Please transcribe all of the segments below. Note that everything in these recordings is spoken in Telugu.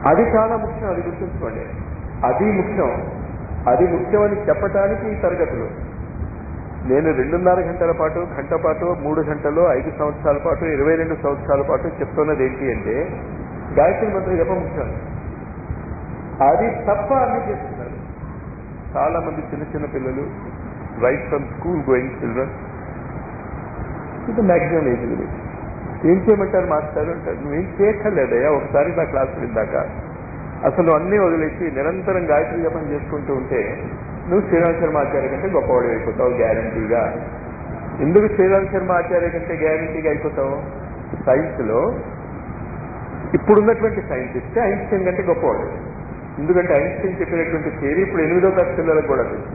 అది చాలా ముఖ్యం అది గుర్తుంచుకోండి అది ముఖ్యం అది ముఖ్యమని చెప్పటానికి ఈ తరగతులు నేను రెండున్నర గంటల పాటు గంట పాటు మూడు గంటలు ఐదు సంవత్సరాల పాటు ఇరవై రెండు సంవత్సరాల పాటు చెప్తున్నది ఏంటి అంటే గాయత్రి మంత్రం జపం ముఖ్యం అది తప్ప అన్ని చేస్తున్నారు చాలా మంది చిన్న చిన్న పిల్లలు right from school going children ఇది మ్యాక్సిమం ఏజ్ గురించి ఏం చేయమంటారు మాస్టర్ అంటారు నువ్వేం చేయక్కర్లేదయ్యా ఒకసారి నా క్లాస్ విందాక అసలు అన్నీ వదిలేసి నిరంతరం గాయత్రి జపం చేసుకుంటూ ఉంటే నువ్వు శ్రీరామ్ శర్మ ఆచార్య కంటే గొప్పవాడు అయిపోతావు గ్యారంటీగా ఎందుకు శ్రీరామ్ శర్మ ఆచార్య కంటే గ్యారంటీగా అయిపోతావు సైన్స్లో ఇప్పుడున్నటువంటి సైంటిస్ట్ ఐన్స్టైన్ కంటే గొప్పవాడు ఎందుకంటే ఐన్స్టైన్ చెప్పినటువంటి థియరీ ఇప్పుడు ఎనిమిదో క్లాస్ పిల్లలకు కూడా తెలుసు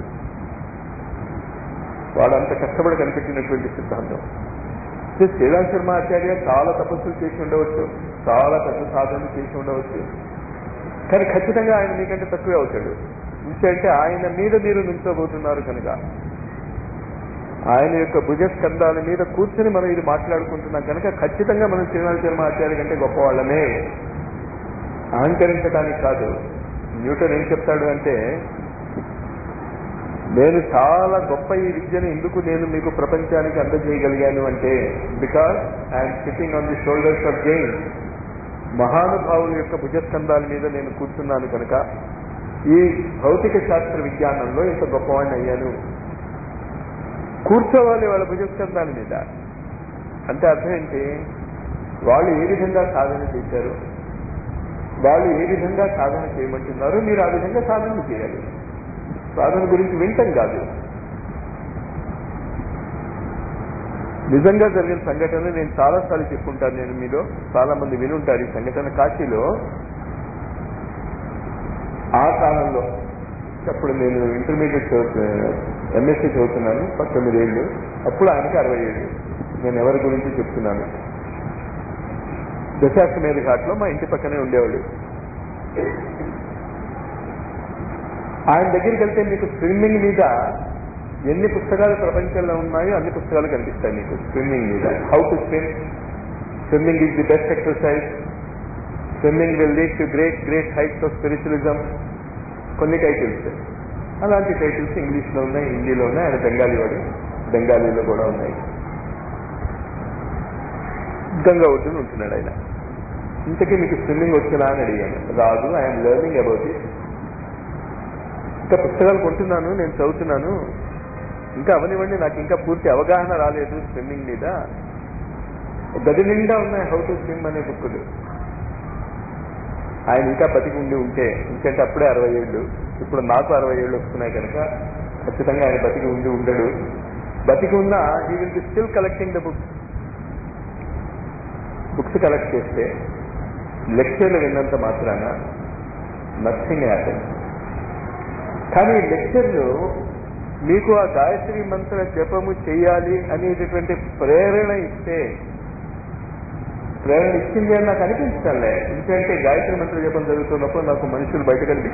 వాడు అంత కష్టపడి కనిపెట్టినటువంటి సిద్ధాంతం సో శ్రీరామ్ శర్మ ఆచార్య చాలా తపస్సులు చేసి ఉండవచ్చు చాలా పెద్ద సాధనలు చేసి ఉండవచ్చు కానీ ఖచ్చితంగా ఆయన మీకంటే తక్కువే అవుతాడు ఇంకంటే ఆయన మీద మీరు నిల్చోబోతున్నారు కనుక ఆయన యొక్క భుజస్కంధాల మీద కూర్చొని మనం ఇది మాట్లాడుకుంటున్నాం కనుక ఖచ్చితంగా మనం శ్రీరామ్ శర్మ ఆచార్య కంటే గొప్పవాళ్ళమే అహంకరించడానికి కాదు న్యూటన్ ఏం చెప్తాడు అంటే నేను చాలా గొప్ప ఈ విద్యను ఎందుకు నేను మీకు ప్రపంచానికి అందజేయగలిగాను అంటే because I'm sitting on the shoulders of giants మహానుభావుల యొక్క భుజస్కంధాల మీద నేను కూర్చున్నాను కనుక ఈ భౌతిక శాస్త్ర విజ్ఞానంలో ఇంత గొప్పవాడిని అయ్యాను కూర్చోవాలి వాళ్ళ భుజస్కంధాల మీద అంటే అర్థం ఏంటి వాళ్ళు ఏ విధంగా సాధన చేశారు వాళ్ళు ఏ విధంగా సాధన చేయమంటున్నారు మీరు ఆ విధంగా సాధన చేయాలి సాధన గురించి వింటం కాదు నిజంగా జరిగిన సంఘటన నేను చాలాసార్లు చెప్పుకుంటాను నేను మీలో చాలా మంది వినుంటారు ఈ సంఘటన కాశీలో ఆ కాలంలో అప్పుడు నేను ఇంటర్మీడియట్ చదువుతున్నాను ఎంఎస్సీ చదువుతున్నాను పంతొమ్మిది ఏళ్ళు అప్పుడు ఆయనకి అరవై ఏళ్ళు నేను ఎవరి గురించి చెప్తున్నాను దశాశ్వమేధ ఘాట్లో మా ఇంటి పక్కనే ఉండేవాడు ఆయన దగ్గరికి వెళ్తే మీకు స్విమ్మింగ్ మీద ఎన్ని పుస్తకాలు ప్రపంచంలో ఉన్నాయో అన్ని పుస్తకాలు కనిపిస్తాయి మీకు స్విమ్మింగ్ మీద how to swim swimming is the best exercise swimming will lead to great great heights of spiritualism కొన్ని టైటిల్స్ అలాంటి టైటిల్స్ ఇంగ్లీష్లో ఉన్నాయి హిందీలో ఉన్నాయి ఆయన బెంగాలీ వాడు బెంగాలీలో కూడా ఉన్నాయి గంగా ఒడ్డున ఉంటున్నాడు ఆయన ఇంతకీ మీకు స్విమ్మింగ్ వచ్చినా అని అడిగాను రాదు ఐఎమ్ లెర్నింగ్ అబౌట్ ఇట్ ఇంకా పుస్తకాలు కొంటున్నాను నేను చదువుతున్నాను ఇంకా అవనివ్వండి నాకు ఇంకా పూర్తి అవగాహన రాలేదు స్విమ్మింగ్ మీద గది నిండా ఉన్నాయి హౌ టు స్విమ్ అనే బుక్కులు ఆయన ఇంకా బతికి ఉండి ఉంటే ఇంకంటే అప్పుడే అరవై ఏళ్ళు ఇప్పుడు నాకు అరవై ఏళ్ళు వస్తున్నాయి కనుక ఖచ్చితంగా ఆయన బతికి ఉండి ఉండడు బతికి ఉన్నా he will be still collecting the books books collect చేస్తే లెక్చర్లు విన్నంత మాత్రాన నథింగ్ హ్యాపెన్ కానీ ఈ లెక్చర్లు మీకు ఆ గాయత్రి మంత్ర జపము చేయాలి అనేటటువంటి ప్రేరణ ఇస్తే ప్రేరణ ఇచ్చింది అని నాకు అనిపించాలే ఎందుకంటే గాయత్రి మంత్ర జపం జరుగుతున్నప్పుడు నాకు మనుషులు బయట కనిపి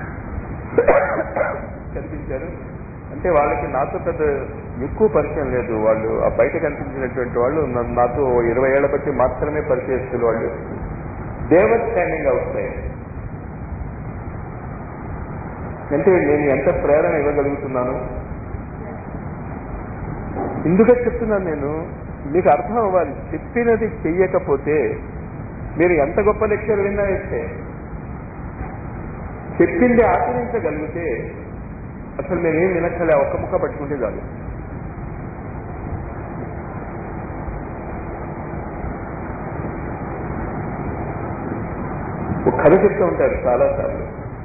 కనిపించారు అంటే వాళ్ళకి నాతో పెద్ద ఎక్కువ పరిచయం లేదు వాళ్ళు ఆ బయట కనిపించినటువంటి వాళ్ళు నన్ను నాతో ఇరవై ఏళ్ల బట్టి మాత్రమే పరిచయస్తులు వాళ్ళు దేవర్ స్టాండింగ్ అవుట్ సైడ్ అంటే నేను ఎంత ప్రేరణ ఇవ్వగలుగుతున్నాను ఎందుకంటే చెప్తున్నాను నేను మీకు అర్థం అవ్వాలి చెప్పినది చెయ్యకపోతే మీరు ఎంత గొప్ప లెక్చర్ విన్నా ఇస్తే చెప్పింది ఆచరించగలిగితే అసలు నేనేం వినక్కలే ఒక్క ముక్క పట్టుకుంటే చాలు ఒక కథ చెప్తూ ఉంటారు చాలాసార్లు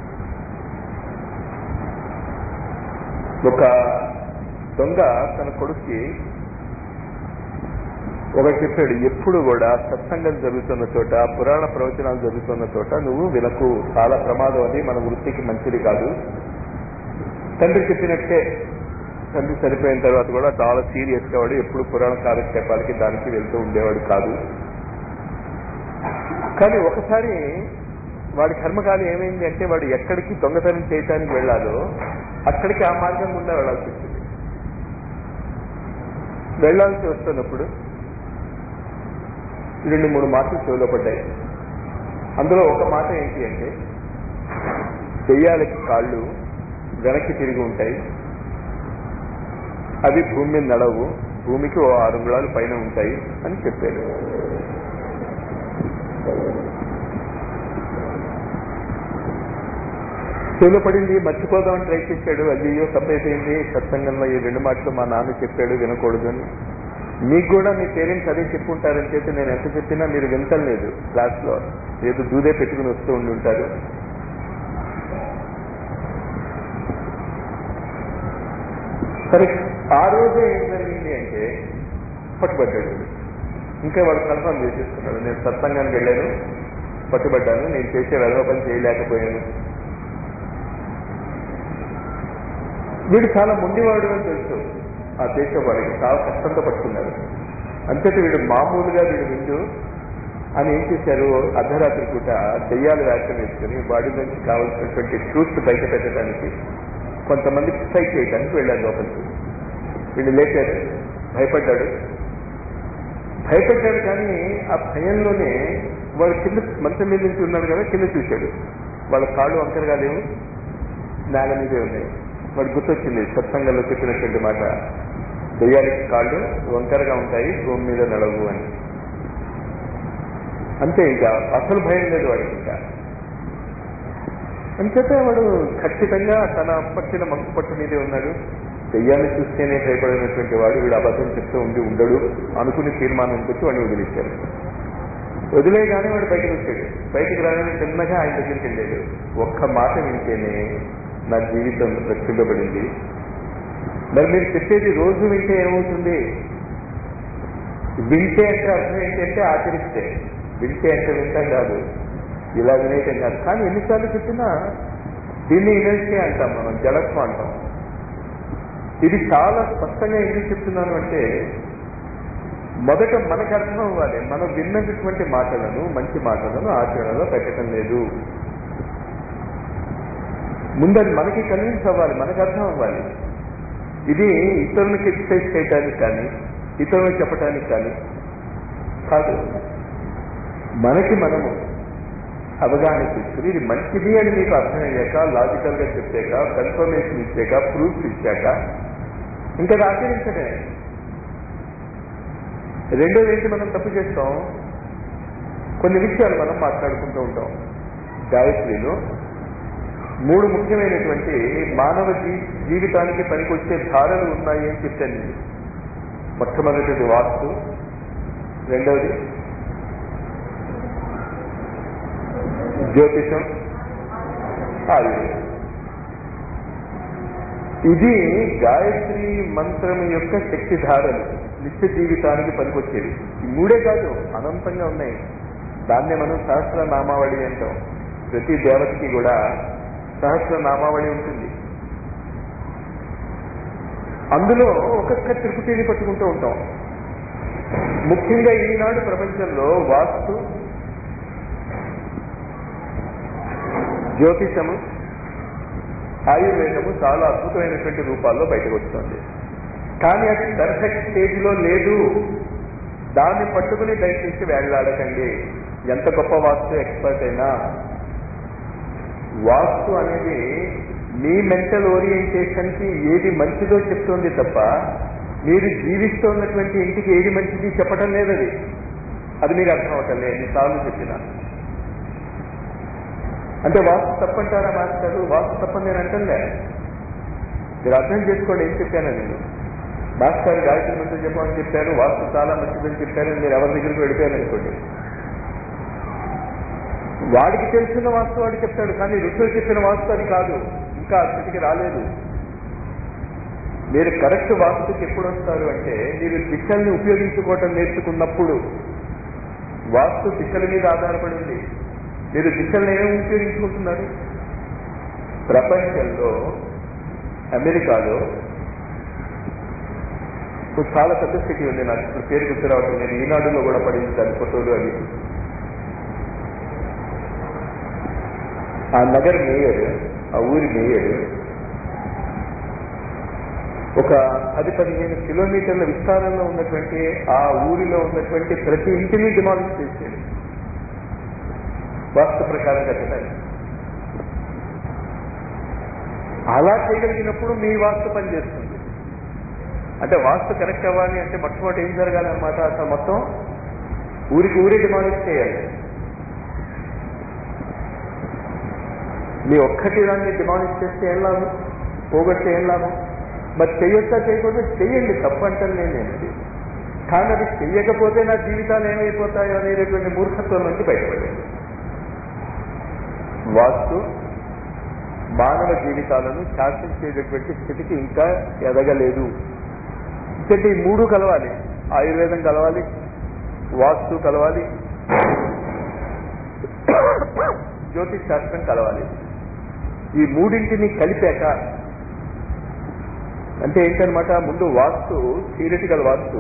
ఒక దొంగ తన కొడుక్కి ఒకటి చెప్పాడు ఎప్పుడు కూడా సత్సంగం జరుగుతున్న చోట పురాణ ప్రవచనాలు జరుగుతున్న చోట నువ్వు వినకు చాలా ప్రమాదం అది మన వృత్తికి మంచిది కాదు తండ్రి చెప్పినట్టే తండ్రి చనిపోయిన తర్వాత కూడా చాలా సీరియస్ గా వాడు ఎప్పుడు పురాణ కాలక్షేపాలకి దానికి వెళ్తూ ఉండేవాడు కాదు కానీ ఒకసారి వాడి కర్మకాలి ఏమైంది అంటే వాడు ఎక్కడికి దొంగతనం చేయటానికి వెళ్ళాలో అక్కడికి ఆ మార్గం గుండా వెళ్ళాల్సి వచ్చింది వెళ్ళాల్సి వస్తున్నప్పుడు రెండు మూడు మాటలు చెవిలో పడ్డాయి అందులో ఒక మాట ఏంటి అంటే దెయ్యాలకి కాళ్ళు వెనక్కి తిరిగి ఉంటాయి అవి భూమి మీద నడవు భూమికి ఓ ఆరు అంగుళాలు పైన ఉంటాయి అని చెప్పాడు చెవిలో పడింది మర్చిపోదామని ట్రై చేశాడు అయ్యో తప్పైపోయింది సత్సంగంలో ఈ రెండు మాటలు మా నాన్న చెప్పాడు వినకూడదు అని మీకు కూడా మీ పేరెంట్స్ అదే చెప్పుంటారని చెప్పి నేను ఎంత చెప్పినా మీరు వింటలేదు క్లాస్లో ఏదో దూదే పెట్టుకుని వస్తూ ఉండి ఉంటారు సరే ఆ రోజు ఏం జరిగింది అంటే పట్టుబడ్డాడు వీడు. ఇంకా వాడు కన్ఫర్మ్ చేసేస్తున్నాడు నేను సత్సంగానికి వెళ్ళాను పట్టుబడ్డాను నేను చేసే వెధవ పని చేయలేకపోయాను వీడు చాలా ముండివాడు అని తెలుసు ఆ దేశం వాడికి చాలా కష్టంతో పట్టుకున్నారు అంతటి వీడు మామూలుగా వీడు విండు అని ఏం చేశారు అర్ధరాత్రి పూట దెయ్యాలు వ్యాఖ్యం వేసుకుని వాడి నుంచి కావాల్సినటువంటి ట్రూత్ బయట పెట్టడానికి కొంతమంది సైట్ చేయడానికి వెళ్ళారు లోపలికి వీళ్ళు లేచారు భయపడ్డాడు భయపడ్డాడు కానీ ఆ భయంలోనే వాడు కింద మంచం మీద నుంచి ఉన్నాడు కదా కింద చూశాడు వాళ్ళ కాళ్ళు వంకరగా లేవు నేల మీదే ఉన్నాయి వాడు గుర్తొచ్చింది సత్సంగంలో చెప్పినటువంటి మాట దెయ్యాలకి కాళ్ళు వంకరగా ఉంటాయి భూమి మీద నడవు అని అంతే ఇంకా అసలు భయం లేదు వాడికి ఇంకా అంచేత వాడు ఖచ్చితంగా తన పట్టిన మంకు పట్టు మీదే ఉన్నాడు దెయ్యాన్ని చూస్తేనే భయపడినటువంటి వాడు వీడు అబద్ధం చెప్తూ ఉండి ఉండడు అనుకుని తీర్మానానికి వచ్చి వాడిని వదిలేశారు వదిలేగానే వాడు బయటకు వచ్చాడు బయటకు రాగానే చిన్నగా ఆయన దగ్గరికి వెళ్ళాడు ఒక్క మాట వింటేనే నా జీవితం రక్షింపబడింది మరి మీరు చెప్పేది రోజు వింటే ఏమవుతుంది వింటే అంటే అర్థం ఏంటంటే ఆచరిస్తే వింటే అంటే వింటాం కాదు ఇలా వినేయటం కాదు కానీ ఎన్నిసార్లు చెప్పినా దీన్ని ఇనర్సీ అంటాం మనం జలత్వం అంటాం ఇది చాలా స్పష్టంగా ఎందుకు చెప్తున్నాను అంటే మొదట మనకు అర్థం అవ్వాలి మనం విన్నటువంటి మాటలను మంచి మాటలను ఆచరణలో పెట్టడం లేదు ముందు అది మనకి కన్విన్స్ అవ్వాలి మనకు అర్థం అవ్వాలి ఇది ఇతరులకు ఎక్సర్సైజ్ చేయడానికి కానీ ఇతరులకు చెప్పడానికి కానీ కాదు మనకి మనము అవగాహన చేసుకుని ఇది మంచిది అని మీకు అర్థమయ్యాక లాజికల్ గా చెప్పాక కన్ఫర్మేషన్ ఇచ్చాక ప్రూఫ్ ఇచ్చాక ఇంకా అది ఆచరించడే రెండోది ఏంటి మనం తప్పు చేస్తాం కొన్ని విషయాలు మనం మాట్లాడుకుంటూ ఉంటాం గాయత్రిలో మూడు ముఖ్యమైనటువంటి మానవ జీ- జీవితానికి పనికొచ్చే ధారలు ఉన్నాయి అని చెప్పాను నేను మొట్టమొదటిది వాస్తు రెండవది జ్యోతిషం ఆయుర్వేదం ఇది గాయత్రి మంత్రం యొక్క శక్తి ధారలు నిత్య జీవితానికి పనికొచ్చేవి ఈ మూడే కాదు అనంతంగా ఉన్నాయి దాన్నే మనం సహస్ర నామావళి అంటాం ప్రతి దేవతకి కూడా సహస్ర నామావళి ఉంటుంది అందులో ఒక్కొక్క త్రిపుటిని పట్టుకుంటూ ఉంటాం ముఖ్యంగా ఈనాడు ప్రపంచంలో వాస్తు జ్యోతిషము ఆయుర్వేదము చాలా అద్భుతమైనటువంటి రూపాల్లో బయటకు వస్తుంది కానీ అది పర్ఫెక్ట్ స్టేజ్లో లేదు దాన్ని పట్టుకుని దయచేసి వేళ్లాడకండి ఎంత గొప్ప వాస్తు ఎక్స్పర్ట్ అయినా వాస్తు అనేది మీ మెంటల్ ఓరియంటేషన్ కి ఏది మంచిదో చెప్తోంది తప్ప మీరు జీవిస్తున్నటువంటి ఇంటికి ఏది మంచిది చెప్పటం లేదు అది అది మీకు అర్థం అవటం లేదు ఎన్నిసార్లు చెప్పినా అంటే వాస్తు తప్పంటారా మాస్టారు వాస్తు తప్పని నేను అంటలే మీరు అర్థం చేసుకోండి ఏం చెప్పాను నేను మాస్టర్ గాయత్రి మంత్రం చెప్పమని చెప్పారు వాస్తు చాలా మంచిదని చెప్పారు మీరు ఎవరి దగ్గరికి వెళ్ళిపోయారు అనుకోండి వాడికి తెలిసిన వాస్తు వాడు చెప్తాడు కానీ ఋషులు చెప్పిన వాస్తు అది కాదు ఇంకా ఆ స్థితికి రాలేదు మీరు కరెక్ట్ వాస్తుకి ఎప్పుడు వస్తారు అంటే మీరు దిశల్ని ఉపయోగించుకోవటం నేర్చుకున్నప్పుడు వాస్తు దిశల మీద ఆధారపడి ఉంది మీరు దిశల్ని ఏమేమి ఉపయోగించుకుంటున్నారు ప్రపంచంలో అమెరికాలో ఒక చాలా పెద్ద స్థితి ఉంది నాకు ఇప్పుడు పేరు గుర్తు రావటం నేను ఈనాడులో కూడా పడింది దాని ఫోటోలు అవి ఆ నగర్ మేయర్ ఆ ఊరి మేయర్ ఒక పది పదిహేను కిలోమీటర్ల విస్తారంలో ఉన్నటువంటి ఆ ఊరిలో ఉన్నటువంటి ప్రతి ఇంటిని డిమాలిష్ చేశాడు వాస్తు ప్రకారం కట్టడానికి అలా చేయగలిగినప్పుడు మీ వాస్తు పని చేస్తుంది అంటే వాస్తు కరెక్ట్ అవ్వాలి అంటే మొట్టమొదటి ఏం జరగాలి అనమాట అసలు మొత్తం ఊరికి ఊరే డిమాలిష్ చేయాలి మీ ఒక్కటి దాన్ని డిమాలిష్ చేస్తే ఏం లాభం పోగొడితే ఏం లాభం మరి చెయ్యొచ్చా చేయకూడదు చెయ్యండి తప్పంటాను నేను అది కానీ అది చెయ్యకపోతే నా జీవితాలు ఏమైపోతాయో అనేటటువంటి మూర్ఖత్వం నుంచి బయటపడండి వాస్తు మానవ జీవితాలను శాసించేటటువంటి స్థితికి ఇంకా ఎదగలేదు ఎందుకంటే ఈ మూడు కలవాలి ఆయుర్వేదం కలవాలి వాస్తు కలవాలి జ్యోతిష్ శాస్త్రం కలవాలి ఈ మూడింటిని కలిపాక అంటే ఏంటనమాట ముందు వాస్తు థియరిటికల్ వాస్తు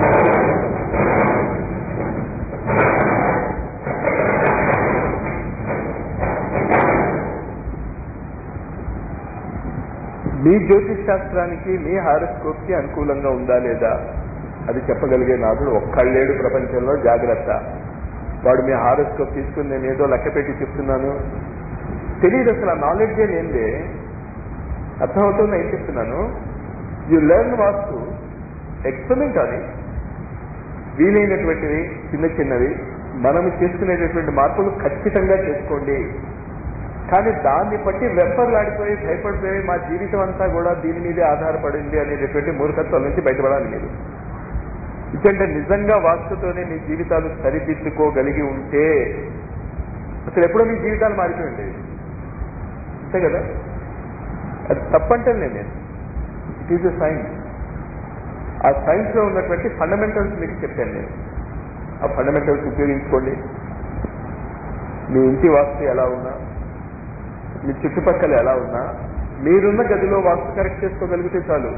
మీ జ్యోతిష్ శాస్త్రానికి మీ హారస్కోప్ కి అనుకూలంగా ఉందా లేదా అది చెప్పగలిగే నాదుడు ఒక్కళ్ళేడు ప్రపంచంలో జాగ్రత్త వాడు మీ హారస్కోప్ తీసుకుని నేను ఏదో లెక్క పెట్టి చెప్తున్నాను తెలియదు అసలు ఆ నాలెడ్జే లేదే అర్థమవుతుంది ఏం చెప్తున్నాను యు లెర్న్ వాస్తు ఎక్స్పెరిమెంట్ అది వీలైనటువంటివి చిన్న చిన్నవి మనము చేసుకునేటటువంటి మార్పులు ఖచ్చితంగా చేసుకోండి కానీ దాన్ని బట్టి వెంపర్లాడిపోయి భయపడిపోయి మా జీవితం అంతా కూడా దీని మీదే ఆధారపడింది అనేటటువంటి మూర్ఖత్వం నుంచి బయటపడాలి మీరు ఎందుకంటే నిజంగా వాస్తుతోనే మీ జీవితాలు సరిదిద్దుకోగలిగి ఉంటే అసలు ఎప్పుడో మీ జీవితాలు మారిపోయి ఉండేవి అంతే కదా అది తప్పంటాను నేను ఇట్ ఈజ్ ఎ సైన్స్ ఆ సైన్స్ లో ఉన్నటువంటి ఫండమెంటల్స్ మీకు చెప్పాను నేను ఆ ఫండమెంటల్స్ ఉపయోగించుకోండి మీ ఇంటి వాస్తు ఎలా ఉన్నా మీ చుట్టుపక్కల ఎలా ఉన్నా మీరున్న గదిలో వాస్తు కరెక్ట్ చేసుకోగలిగితే చాలు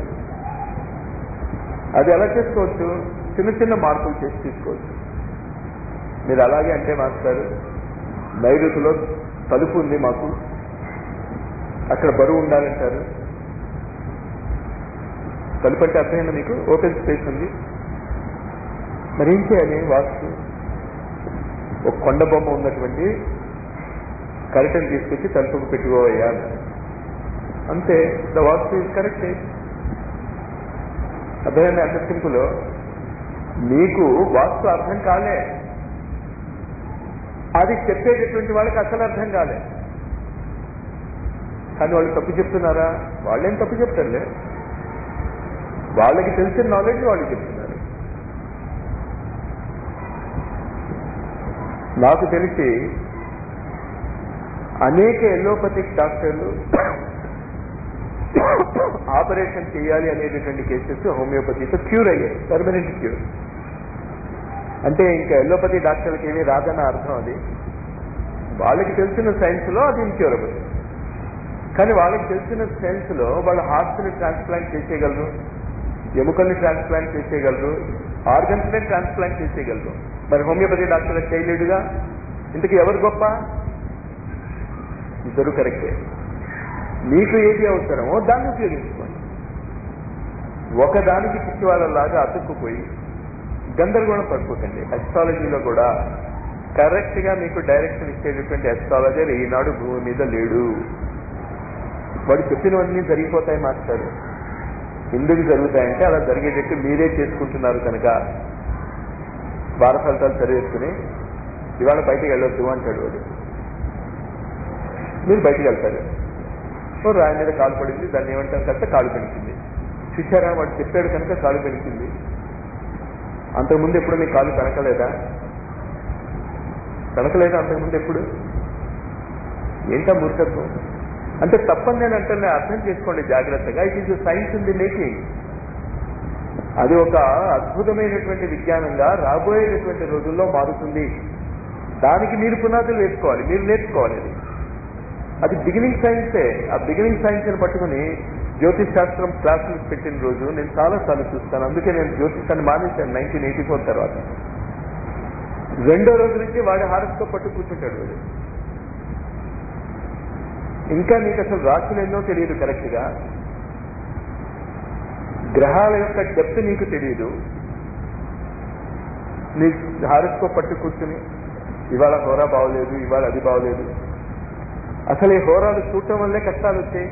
అది ఎలా చేసుకోవచ్చు చిన్న చిన్న మార్పులు చేసి తీసుకోవచ్చు మీరు అలాగే అంటే మాస్టర్ నైరుతిలో తలుపు ఉంది మాకు అక్కడ బరువు ఉండాలంటారు తలుపు అంటే అర్థమైందా మీకు ఓపెన్ స్పేస్ ఉంది మరి ఏం చేయాలి వాస్తు ఒక కొండ బొమ్మ ఉన్నటువంటి కరెక్టన్ తీసుకొచ్చి తలుపుకు పెట్టుకోవయ్యా అంతే ద వాస్తు ఇస్ కరెక్ట్ అర్థమైంది అంత సింపుల్ మీకు వాస్తు అర్థం కాలే అది చెప్పేటటువంటి వాళ్ళకి అసలు అర్థం కాలే కానీ వాళ్ళు తప్పు చెప్తున్నారా వాళ్ళేం తప్పు చెప్తారులే వాళ్ళకి తెలిసిన నాలెడ్జ్ వాళ్ళు చెప్తున్నారు నాకు తెలిసి అనేక ఎల్లోపతిక్ డాక్టర్లు ఆపరేషన్ చేయాలి అనేటటువంటి కేసెస్ హోమియోపతితో క్యూర్ అయ్యాయి పర్మనెంట్ క్యూర్ అంటే ఇంకా ఎల్లోపతి డాక్టర్లకి ఏమీ రాదన్న అర్థం అది వాళ్ళకి తెలిసిన సైన్స్ లో అది ఇన్క్యూరబుల్ కానీ వాళ్ళకి తెలిసిన సైన్స్ లో వాళ్ళు హార్ట్ని ట్రాన్స్ప్లాంట్ చేసేయగలరు ఎముకల్ని ట్రాన్స్ప్లాంట్ చేసేయగలరు ఆర్గన్స్ ని ట్రాన్స్ప్లాంట్ చేసేయగలరు మరి హోమియోపతి డాక్టర్ చేయలేడుగా ఇంతకు ఎవరు గొప్ప ఇద్దరు కరెక్టే మీకు ఏది అవసరమో దాన్ని ఉపయోగించుకోండి ఒకదానికి పిచ్చి వాళ్ళలాగా అతుక్కుపోయి గందరగోళం పడిపోకండి అస్ట్రాలజీలో కూడా కరెక్ట్ గా మీకు డైరెక్షన్ ఇచ్చేటటువంటి అస్ట్రాలజర్ ఈనాడు భూమి మీద లేడు వాడు చెప్పినవన్నీ జరిగిపోతాయి మాస్టర్ ఎందుకు జరుగుతాయంటే అలా జరిగేటట్టు మీరే చేసుకుంటున్నారు కనుక వార ఫలితాలు చదివేసుకుని ఇవాళ బయటికి వెళ్ళొద్దు అంటాడు వాడు మీరు బయటికి వెళ్తారు ఓ రాయి మీద కాలు పడింది దాన్ని ఏమంటారు కనుక కాలు పెనికింది చూసారా వాడు చెప్పాడు కనుక కాలు పెనికింది అంతకుముందు ఎప్పుడు మీకు కాలు కనకలేదా కనకలేదా అంతకుముందు ఎప్పుడు ఏంటా మూర్ఖత్వం అంటే తప్పని నేను అంటే అర్థం చేసుకోండి జాగ్రత్తగా it is science in the making అది ఒక అద్భుతమైనటువంటి విజ్ఞానంగా రాబోయేటటువంటి రోజుల్లో మారుతుంది దానికి మీరు పునాదులు వేసుకోవాలి మీరు నేర్చుకోవాలి అది అది బిగినింగ్ సైన్సే ఆ బిగినింగ్ సైన్స్ ని పట్టుకుని జ్యోతిష్ శాస్త్రం క్లాసులు పెట్టిన రోజు నేను చాలా సార్లు చూస్తాను అందుకే నేను జ్యోతిషాన్ని మానేశాను నైన్టీన్ ఎయిటీ ఫోర్ తర్వాత రెండో రోజు నుంచి వాడి హారస్తో పట్టు కూర్చుంటాడు వాడు ఇంకా నీకు అసలు రాశులు ఎన్నో తెలియదు కరెక్ట్ గా గ్రహాల యొక్క డెప్త్ నీకు తెలియదు నీ హారస్కో పట్టు కూర్చుని ఇవాళ హోరా బాగోలేదు ఇవాళ అది బాగోలేదు అసలు ఈ హోరాలు చూడటం వల్లే కష్టాలు వచ్చాయి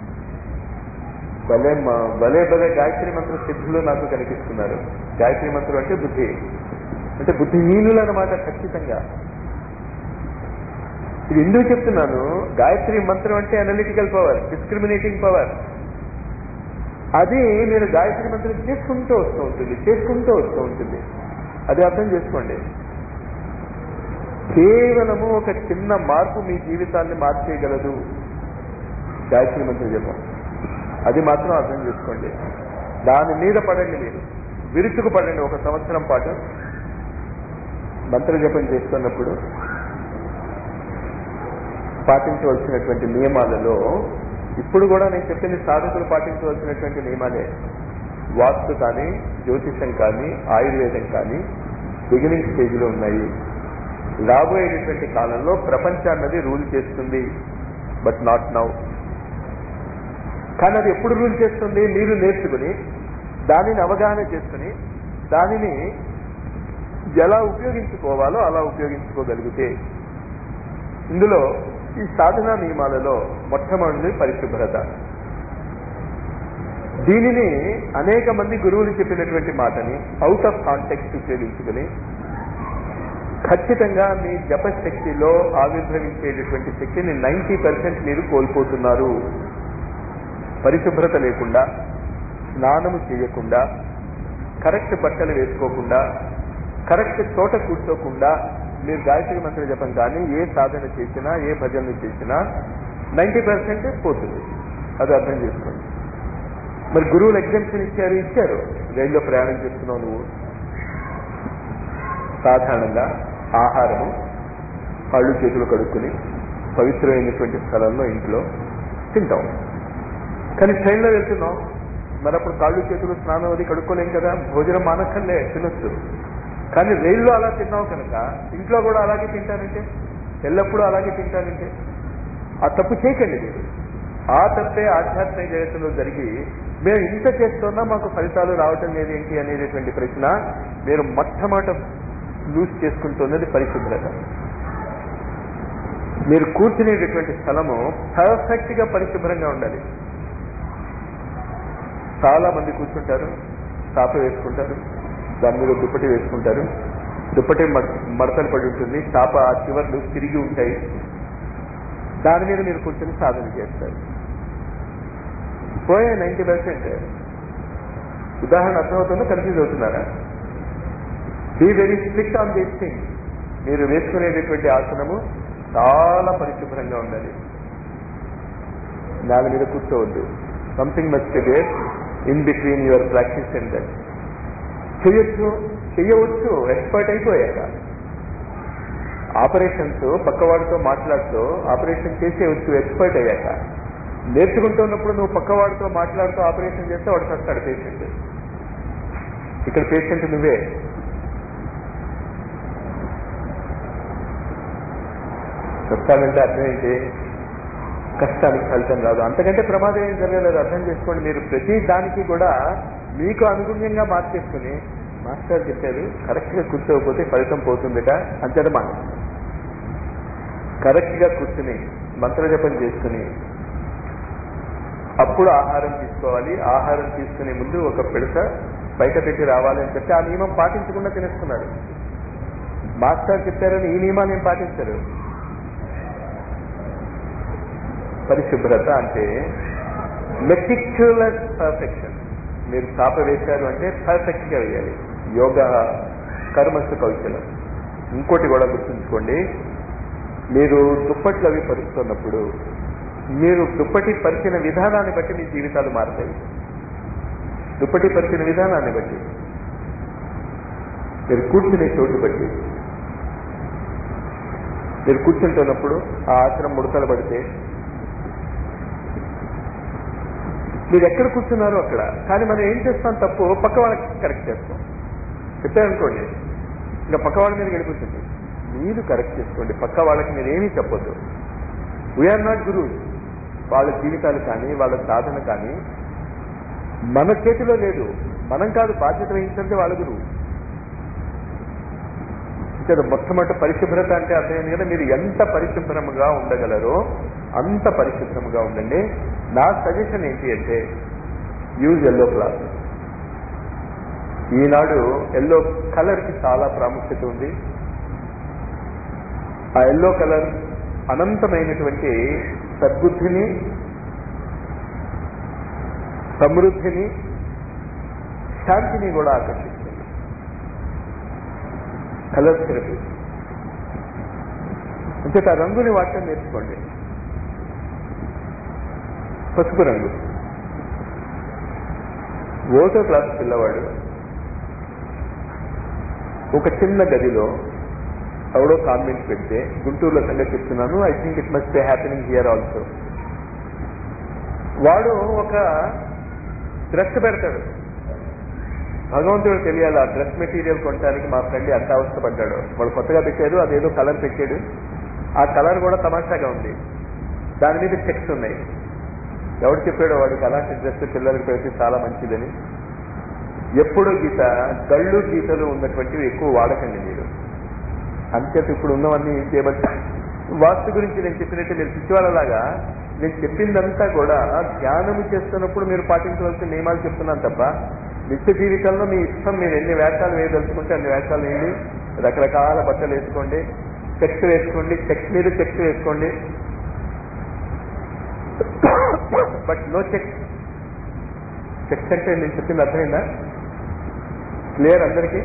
భలే మ- భలే భలే గాయత్రి మంత్ర సిద్ధులు నాకు కనిపిస్తున్నారు గాయత్రి మంత్రం అంటే బుద్ధి అంటే బుద్ధిహీనులు అన్నమాట ఖచ్చితంగా ఇది ఎందుకు చెప్తున్నాను గాయత్రి మంత్రం అంటే అనలిటికల్ పవర్ డిస్క్రిమినేటింగ్ పవర్ అది మీరు గాయత్రి మంత్రం చేసుకుంటూ వస్తూ ఉంటుంది చేసుకుంటూ వస్తూ ఉంటుంది అది అర్థం చేసుకోండి కేవలము ఒక చిన్న మార్పు మీ జీవితాన్ని మార్చేయగలదు గాయత్రి మంత్రం జపం అది మాత్రం అర్థం చేసుకోండి దాని మీద పడండి మీరు విరుచుకు పడండి ఒక సంవత్సరం పాటు మంత్ర జపం చేస్తున్నప్పుడు పాటించవలసినటువంటి నియమాలలో ఇప్పుడు కూడా నేను చెప్పింది సాధకులు పాటించవలసినటువంటి నియమాలే వాస్తు కానీ జ్యోతిషం కానీ ఆయుర్వేదం కానీ బిగినింగ్ స్టేజ్లో ఉన్నాయి రాబోయేటటువంటి కాలంలో ప్రపంచాన్నది రూల్ చేస్తుంది బట్ నాట్ నౌ కానీ అది ఎప్పుడు రూల్ చేస్తుంది మీరు నేర్చుకుని దానిని అవగాహన చేసుకుని దానిని ఎలా ఉపయోగించుకోవాలో అలా ఉపయోగించుకోగలిగితే ఇందులో ఈ సాధనా నియమాలలో మొట్టమొదటి పరిశుభ్రత దీనిని అనేక మంది గురువులు చెప్పినటువంటి మాటని అవుట్ ఆఫ్ కాంటెక్స్ట్ ఉపయోగించుకుని ఖచ్చితంగా మీ జపశక్తిలో ఆవిర్భవించేటటువంటి శక్తిని నైంటీ పర్సెంట్ మీరు కోల్పోతున్నారు పరిశుభ్రత లేకుండా స్నానము చేయకుండా కరెక్ట్ బట్టలు వేసుకోకుండా కరెక్ట్ చోట కూర్చోకుండా మీరు గాయత్రి మంత్ర జపం కానీ ఏ సాధన చేసినా ఏ భజనలు చేసినా నైంటీ పర్సెంట్ పోతుంది అది అర్థం చేసుకోండి మరి గురువులు ఎగ్జామ్షన్ ఇచ్చారు ఇచ్చారు రైల్లో ప్రయాణం చేస్తున్నావు నువ్వు సాధారణంగా ఆహారము కళ్ళు చేతులు కడుక్కుని పవిత్రమైనటువంటి స్థలంలో ఇంట్లో తింటాం కానీ ట్రైన్లో వెళ్తున్నాం మరి అప్పుడు కాళ్ళు చేతులు స్నానం అది కడుక్కోలేం కదా భోజనం మానక్కర్లే తినొచ్చు కానీ రైల్లో అలా తిన్నావు కనుక ఇంట్లో కూడా అలాగే తింటానంటే ఎల్లప్పుడూ అలాగే తింటానంటే ఆ తప్పు చేయకండి మీరు ఆ తప్పే ఆధ్యాత్మిక జగత్తులో జరిగి మేము ఇంత చేస్తున్నా మాకు ఫలితాలు రావటం లేదు ఏంటి అనేటటువంటి ప్రశ్న మీరు మొట్టమొదట లూజ్ చేసుకుంటున్నది పరిశుభ్రత మీరు కూర్చునేటటువంటి స్థలము పర్ఫెక్ట్ గా పరిశుభ్రంగా ఉండాలి చాలా మంది కూర్చుంటారు చాప వేసుకుంటారు దాని మీద దుప్పటి వేసుకుంటారు దుప్పటి మడ- మడతలు పడి ఉంటుంది చాప ఆ చివర్లు తిరిగి ఉంటాయి దాని మీద మీరు కూర్చొని సాధన చేస్తారు పోయే నైంటీ పర్సెంట్ ఉదాహరణ అర్థమవుతుందో కన్ఫ్యూజ్ అవుతున్నారా be very strict on this thing మీరు వేసుకునేటటువంటి ఆసనము చాలా పరిశుభ్రంగా ఉండాలి దాని మీద కూర్చోవద్దు something must get in between your practice and that చేయొచ్చు చేయవచ్చు ఎక్స్పర్ట్ అయిపోయాక ఆపరేషన్స్ పక్కవాడితో మాట్లాడుతూ ఆపరేషన్ చేసేయచ్చు ఎక్స్పర్ట్ అయ్యాక నేర్చుకుంటున్నప్పుడు నువ్వు పక్కవాడితో మాట్లాడుతూ ఆపరేషన్ చేస్తే వాడు చస్తాడు పేషెంట్ ఇక్కడ పేషెంట్ నువ్వే చస్తాడంటే అర్థం ఏంటి కష్టానికి ఫలితం రాదు అంతకంటే ప్రమాదం ఏం జరగలేదు అర్థం చేసుకోండి మీరు ప్రతి దానికి కూడా మీకు అనుగుణ్యంగా మార్చేసుకుని మాస్టర్ చెప్పారు కరెక్ట్ గా కూర్చోకపోతే ఫలితం పోతుందిట అంతేత మాట కరెక్ట్ గా కూర్చుని మంత్రజపం చేసుకుని అప్పుడు ఆహారం తీసుకోవాలి ఆహారం తీసుకునే ముందు ఒక పిడత బయట పెట్టి రావాలి అని చెప్తే ఆ నియమం పాటించకుండా తినేస్తున్నాడు మాస్టర్ చెప్పారని ఈ నియమాలు ఏం పాటించరు పరిశుభ్రత అంటే మెటిక్యులస్ పర్ఫెక్షన్ మీరు చాప వేశారు అంటే పర్ఫెక్ట్ గా వేయాలి యోగ కర్మస్సు కౌశలం ఇంకోటి కూడా గుర్తుంచుకోండి మీరు దుప్పట్లు అవి పరుస్తున్నప్పుడు మీరు దుప్పటి పరిచిన విధానాన్ని బట్టి మీ జీవితాలు మారుతాయి దుప్పటి పరిచిన విధానాన్ని బట్టి మీరు కూర్చునే చోటు బట్టి మీరు కూర్చుంటున్నప్పుడు ఆ ఆశ్రమం ముడతలు పడితే మీరు ఎక్కడ కూర్చున్నారో అక్కడ కానీ మనం ఏం చేస్తాం తప్పు పక్క వాళ్ళకి కరెక్ట్ చేస్తాం చెప్పారనుకోండి ఇంకా పక్క వాళ్ళ మీద గడిపోతుంది మీరు కరెక్ట్ చేసుకోండి పక్క వాళ్ళకి మీరు ఏమీ చెప్పొద్దు వీఆర్ నాట్ గురు వాళ్ళ జీవితాలు కానీ వాళ్ళ సాధన కానీ మన చేతిలో లేదు మనం కాదు బాధ్యత వహించండి వాళ్ళ గురువు అంటే మొట్టమొదటి పరిశుభ్రత అంటే అర్థమైంది కదా మీరు ఎంత పరిశుభ్రముగా ఉండగలరో అంత పరిశుభ్రముగా ఉండండి నా సజెషన్ ఏంటి అంటే యూజ్ ఎల్లో క్లాత్ ఈనాడు ఎల్లో కలర్ కి చాలా ప్రాముఖ్యత ఉంది ఆ ఎల్లో కలర్ అనంతమైనటువంటి సద్బుద్ధిని సమృద్ధిని శాంతిని కూడా ఆకర్షిస్తుంది కలర్ థెరపీ అంటే ఆ రంగుని వాడటం నేర్చుకోండి పసుపు రంగు ఓటో క్లాస్ పిల్లవాడు ఒక చిన్న గదిలో ఎవడో కాన్వెంట్ పెడితే గుంటూరులో సంగతి చెప్తున్నాను I think it must be happening here also వాడు ఒక డ్రెస్ పెడతాడు భగవంతుడు తెలియాలి ఆ డ్రెస్ మెటీరియల్ కొనడానికి మా ఫ్రెండ్ ఎంత అవస్థపడ్డాడు వాడు కొత్తగా పెట్టారు అదేదో కలర్ పెట్టాడు ఆ కలర్ కూడా తమాషాగా ఉంది దాని మీద చెక్స్ ఉన్నాయి ఎవడు చెప్పాడో వాడికి అలాంటి డ్రెస్ పిల్లలకి పెడితే చాలా మంచిదని ఎప్పుడో గీత గళ్ళు గీతలు ఉన్నటువంటివి ఎక్కువ వాడకండి మీరు అంతేత ఇప్పుడు ఉన్నవన్నీ ఏం చేయబట్టి వాస్తు గురించి నేను చెప్పినట్టు మీరు పిచ్చివాళ్ళలాగా నేను చెప్పిందంతా కూడా ధ్యానము చేస్తున్నప్పుడు మీరు పాటించవలసిన నియమాలు చెప్తున్నాను తప్ప నిత్య జీవితంలో మీ ఇష్టం మీరు ఎన్ని వేషాలు వేయదలుచుకుంటే అన్ని వేషాలు వేయండి రకరకాల బట్టలు వేసుకోండి చెక్స్ వేసుకోండి చెక్స్ మీద చెక్స్ వేసుకోండి బట్ నో చెక్స్ చెక్స్ అంటే నేను చెప్పింది అర్థమైందా క్లియర్ అందరికీ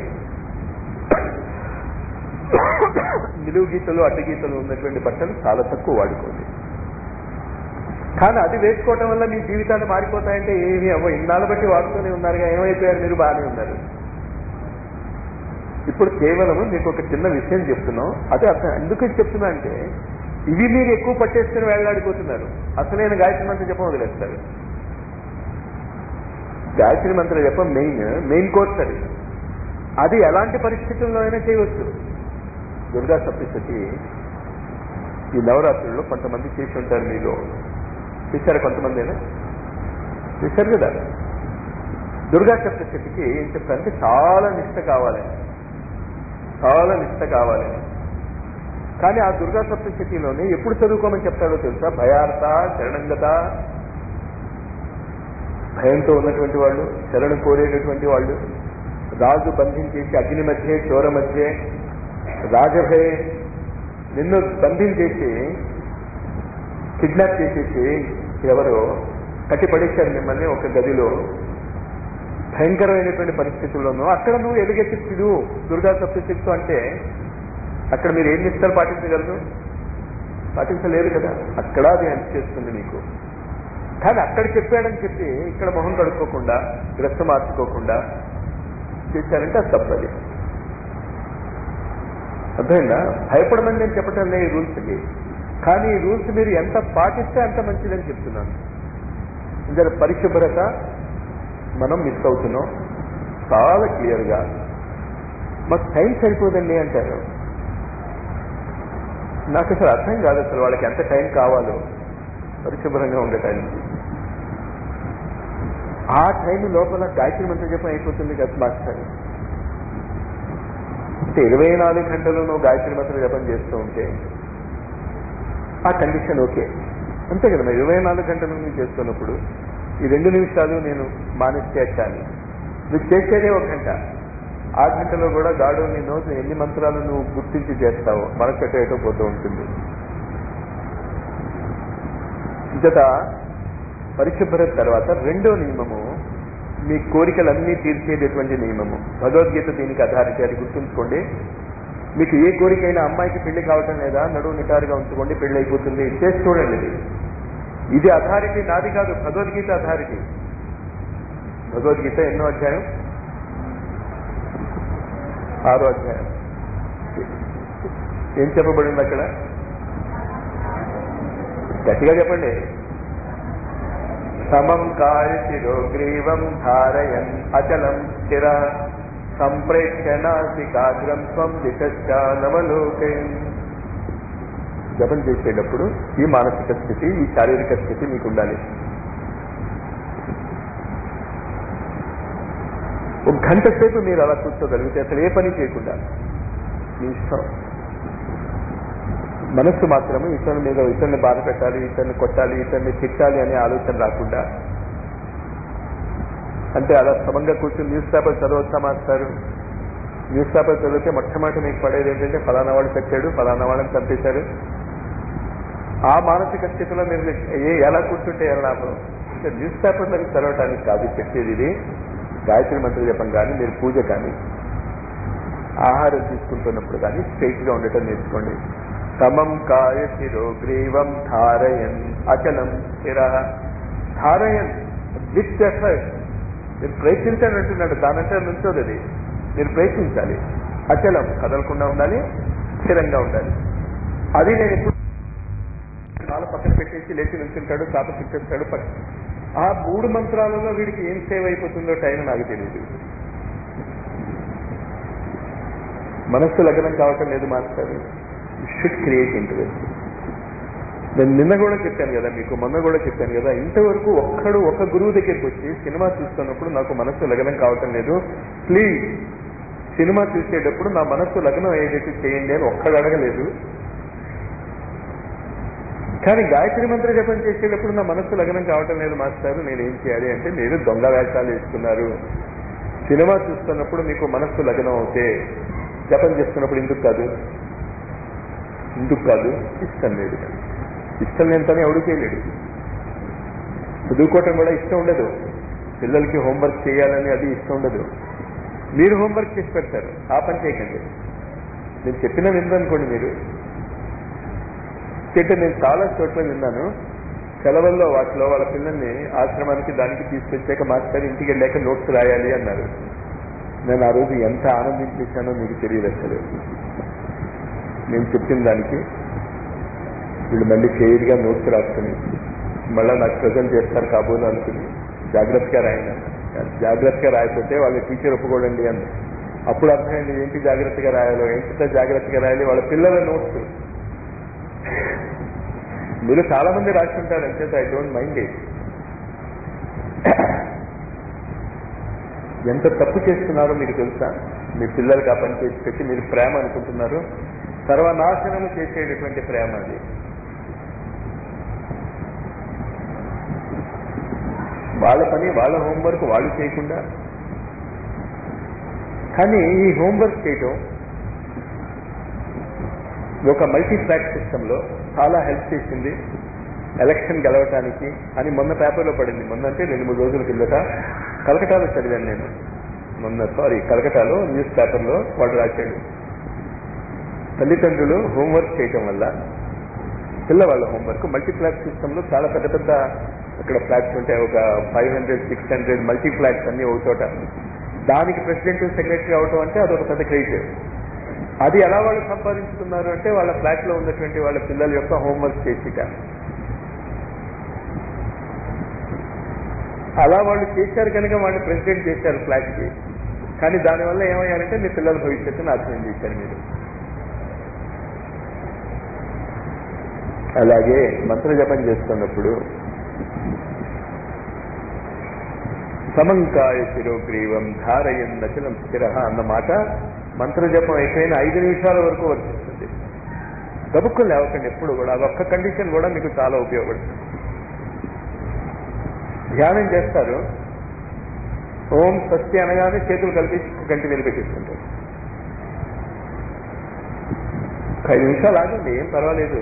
నిలువు గీతలు అడ్డు గీతలు ఉన్నటువంటి బట్టలు చాలా తక్కువ వాడుకోండి కానీ అది వేసుకోవటం వల్ల మీ జీవితాలు మారిపోతాయంటే ఏమి అవ్వ ఇన్నాళ్ళు బట్టి వాడుతూనే ఉన్నారుగా ఏమైపోయారు మీరు బాగానే ఉన్నారు ఇప్పుడు కేవలం మీకు ఒక చిన్న విషయం చెప్తున్నాం అదే అర్థం ఎందుకు చెప్తున్నా అంటే ఇవి మీరు ఎక్కువ పట్టేసుకుని వెళ్ళాడిపోతున్నారు అసలైన గాయత్రి మంత్రం చెప్పం వదిలేస్తారు గాయత్రి మంత్రం చెప్పం మెయిన్ మెయిన్ కోర్స్ అది అది ఎలాంటి పరిస్థితుల్లో అయినా చేయవచ్చు దుర్గా సప్తశతి ఈ నవరాత్రుల్లో కొంతమంది చేసి ఉంటారు మీలో చేశారు కొంతమంది అయినా చేశారు కదా దుర్గా సప్తశతికి ఏం చెప్తారంటే చాలా నిష్ట కావాలి చాలా నిష్ట కావాలి కానీ ఆ దుర్గా సప్తశతిలోనే ఎప్పుడు చదువుకోమని చెప్తాడో తెలుసా భయార్త శరణంగత భయంతో ఉన్నటువంటి వాళ్ళు శరణు కోరేటటువంటి వాళ్ళు రాజు బంధించేసి అగ్ని మధ్య చోర మధ్య రాజభయ నిన్ను బంధించేసి కిడ్నాప్ చేసేసి ఎవరో కట్టి పడేశారు మిమ్మల్ని ఒక గదిలో భయంకరమైనటువంటి పరిస్థితుల్లోనూ అక్కడ నువ్వు ఎలుగెత్తి పిడు దుర్గా సప్తశక్తు అంటే అక్కడ మీరు ఏం నిష్టాలు పాటించగలరు పాటించలేరు కదా అక్కడ అది హెల్ప్ చేస్తుంది మీకు కానీ అక్కడ చెప్పాడని చెప్పి ఇక్కడ మొహం కడుక్కోకుండా డ్రెస్ మార్చుకోకుండా చేశారంటే అది తప్పది అర్థమైందా భయపడమని నేను చెప్పటం లేదు ఈ రూల్స్కి కానీ ఈ రూల్స్ మీరు ఎంత పాటిస్తే అంత మంచిదని చెప్తున్నాను ఇంకా పరిశుభ్రత మనం మిస్ అవుతున్నాం చాలా క్లియర్గా మాకు టైం సరిపోదండి అంటారు నాకు అసలు అర్థం కాదు అసలు వాళ్ళకి ఎంత టైం కావాలో పరిశుభ్రంగా ఉండటానికి ఆ టైం లోపల గాయత్రి మంత్ర జపం అయిపోతుంది కదా మాస్టర్ అంటే ఇరవై నాలుగు గంటలు నువ్వు గాయత్రి మంత్ర జపం చేస్తూ ఉంటే ఆ కండిషన్ ఓకే అంతే కదా మరి ఇరవై నాలుగు గంటలు నువ్వు చేస్తున్నప్పుడు ఈ రెండు నిమిషాలు నేను మానేసేటాను నువ్వు చేసేదే ఒక గంట ఆ గంటలో కూడా గాడు నీ నోటు ఎన్ని మంత్రాలు నువ్వు గుర్తించి చేస్తావో మనకట్టేటో పోతూ ఉంటుంది జత పరిశుభ్రత తర్వాత రెండో నియమము మీ కోరికలన్నీ తీర్చేటటువంటి నియమము భగవద్గీత దీనికి ఆధారిత అది గుర్తుంచుకోండి మీకు ఏ కోరికైనా అమ్మాయికి పెళ్లి కావటం లేదా నడువు నిటారుగా ఉంచుకోండి పెళ్లి అయిపోతుంది చేసి చూడండి ఇది ఇది అథారిటీ నాది కాదు భగవద్గీత అథారిటీ భగవద్గీత ఎన్నో అధ్యాయం ఆరో అధ్యాయం ఏం చెప్పబడింది అక్కడ గట్టిగా చెప్పండి సమం కాయశిరో గ్రీవం ధారయన్ అచలం స్థిర సంప్రేక్ష నాసికాగ్రం స్వం దిశానవలోకయం జపం చేసేటప్పుడు ఈ మానసిక స్థితి ఈ శారీరక స్థితి మీకు ఉండాలి ఒక గంట సేపు మీరు అలా కూర్చోగలిగితే అసలు ఏ పని చేయకుండా మీ ఇష్టం మనస్సు మాత్రము ఇతరుల మీద ఇతరుని బాధ పెట్టాలి ఇతరుని కొట్టాలి ఇతరుని తిట్టాలి అనే ఆలోచన రాకుండా అంటే అలా సమంగా కూర్చొని న్యూస్ పేపర్ చదవచ్చా మాస్టారు న్యూస్ పేపర్ చదివితే మొట్టమొదటి మీకు పడేది ఏంటంటే ఫలానా వాడు పెట్టాడు ఫలానా వాళ్ళని చంపేశారు ఆ మానసిక స్థితిలో మీరు ఏ ఎలా కూర్చుంటే ఎలా లాభం అంటే న్యూస్ పేపర్లకు చదవటానికి కాదు చెప్పేది ఇది గాయత్రి మంత్రి జపం కానీ మీరు పూజ కానీ ఆహారం తీసుకుంటున్నప్పుడు కానీ స్ట్రైట్ గా ఉండటం నేర్చుకోండి సమం కాయ శిరోగ్రీవం ధారయన్ అచలం స్థిర ధారయన్ విత్ ఎఫర్ట్ మీరు ప్రయత్నించండి అంటున్నాడు దానంటే నుంచోదు అది మీరు ప్రయత్నించాలి అచలం కదలకుండా ఉండాలి స్థిరంగా ఉండాలి అది నేను ఎప్పుడు కాలు పక్కన పెట్టేసి లేచి నుంచుంటాడు చాప చుట్టేస్తాడు పక్క ఆ మూడు మంత్రాలలో వీడికి ఏం సేవ్ అయిపోతుందో టైం నాకు తెలియదు మనస్సు లగ్నం కావటం లేదు మాస్టర్ షుడ్ క్రియేట్ ఇంట్రెస్ట్ నేను నిన్న కూడా చెప్పాను కదా మీకు మొన్న కూడా చెప్పాను కదా ఇంతవరకు ఒక్కడు ఒక గురువు దగ్గరికి వచ్చి సినిమా చూస్తున్నప్పుడు నాకు మనస్సు లగ్నం కావటం లేదు ప్లీజ్ సినిమా చూసేటప్పుడు నా మనస్సు లగ్నం అయ్యేటట్టు చేయండి అని ఒక్కడు అడగలేదు కానీ గాయత్రి మంత్ర జపం చేసేటప్పుడు నా మనస్సు లగ్నం కావటం లేదు మాస్టారు నేను ఏం చేయాలి అంటే మీరు దొంగ వేషాలు వేసుకున్నారు సినిమా చూస్తున్నప్పుడు మీకు మనస్సు లగ్నం అవుతే జపం చేస్తున్నప్పుడు ఎందుకు కాదు ఎందుకు కాదు ఇష్టం లేదు ఇష్టం లేనితోనే ఎవడు చేయలేడు చదువుకోవటం కూడా ఇష్టం ఉండదు పిల్లలకి హోంవర్క్ చేయాలని అది ఇష్టం ఉండదు మీరు హోంవర్క్ చేసి పెడతారు ఆ పని చేయకండి నేను చెప్పిన విందనుకోండి మీరు అంటే నేను చాలా చోట్ల విన్నాను సెలవుల్లో వాటిలో వాళ్ళ పిల్లల్ని ఆశ్రమానికి దానికి తీసుకొచ్చాక మాస్టర్ ఇంటికి వెళ్ళాక నోట్స్ రాయాలి అన్నారు నేను ఆ రోజు ఎంత ఆనందించేశానో మీకు తెలియదు అసలు నేను చెప్పిన దానికి వీళ్ళు మళ్ళీ కేర్గా నోట్స్ రాసుకుని మళ్ళీ నాకు ప్రజెంట్ చేస్తారు కాబోలు అనుకుని జాగ్రత్తగా రాయను జాగ్రత్తగా రాయకపోతే వాళ్ళ టీచర్ ఒప్పుకోడండి అని అప్పుడు అర్థమైంది ఏంటి జాగ్రత్తగా రాయాలో ఏంటి జాగ్రత్తగా రాయాలి వాళ్ళ పిల్లల నోట్స్ మీరు చాలా మంది రాసుకుంటారు అంచేత ఐ డోంట్ మైండ్ ఇట్ ఎంత తప్పు చేస్తున్నారో మీకు తెలుసా మీ పిల్లలకి ఆ పని చేసి పెట్టి మీరు ప్రేమ అనుకుంటున్నారు సర్వనాశనము చేసేటటువంటి ప్రేమ అది వాళ్ళ పని వాళ్ళ హోంవర్క్ వాళ్ళు చేయకుండా కానీ ఈ హోంవర్క్ చేయటం ఒక మల్టీ ట్రాక్ సిస్టంలో చాలా హెల్ప్ చేసింది ఎలక్షన్ గెలవటానికి అని మొన్న పేపర్లో పడింది మొన్న అంటే రెండు మూడు రోజుల కిందట కలకటాలో చదివాను నేను మొన్న సారీ కలకటాలో న్యూస్ పేపర్లో వాడు రాశాడు తల్లిదండ్రులు హోంవర్క్ చేయటం వల్ల పిల్లవాళ్ళ హోంవర్క్ మల్టీప్లాక్స్ సిస్టంలో చాలా పెద్ద పెద్ద అక్కడ ఫ్లాట్స్ ఉంటాయి ఒక five hundred six hundred multi flats అన్ని ఒక చోట దానికి ప్రెసిడెంట్ సెక్రటరీ అవటం అంటే అదొక పెద్ద క్రెడిట్ అది ఎలా వాళ్ళు సంపాదించుకున్నారు అంటే వాళ్ళ ఫ్లాట్ లో ఉన్నటువంటి వాళ్ళ పిల్లల యొక్క హోంవర్క్ చేసిట అలా వాళ్ళు చేశారు కనుక వాళ్ళు ప్రెసిడెంట్ చేశారు ఫ్లాట్ కి కానీ దానివల్ల ఏమయ్యారంటే మీ పిల్లల భవిష్యత్తు నాశనం చేశారు మీరు అలాగే మంత్ర జపం చేస్తున్నప్పుడు సమంకాయ శిరోగ్రీవం ధారయన్ నచలం స్థిర అన్నమాట మంత్ర జపం అయిపోయిన ఐదు నిమిషాల వరకు వర్తిస్తుంది గబుక్కులు లేవకండి ఎప్పుడు కూడా అదొక్క కండిషన్ కూడా మీకు చాలా ఉపయోగపడుతుంది ధ్యానం చేస్తారు ఓం స్వస్తి అనగానే చేతులు కలిపి గంటి మీద పెట్టేసుకుంటారు ఒక ఐదు నిమిషాలు ఆగండి ఏం పర్వాలేదు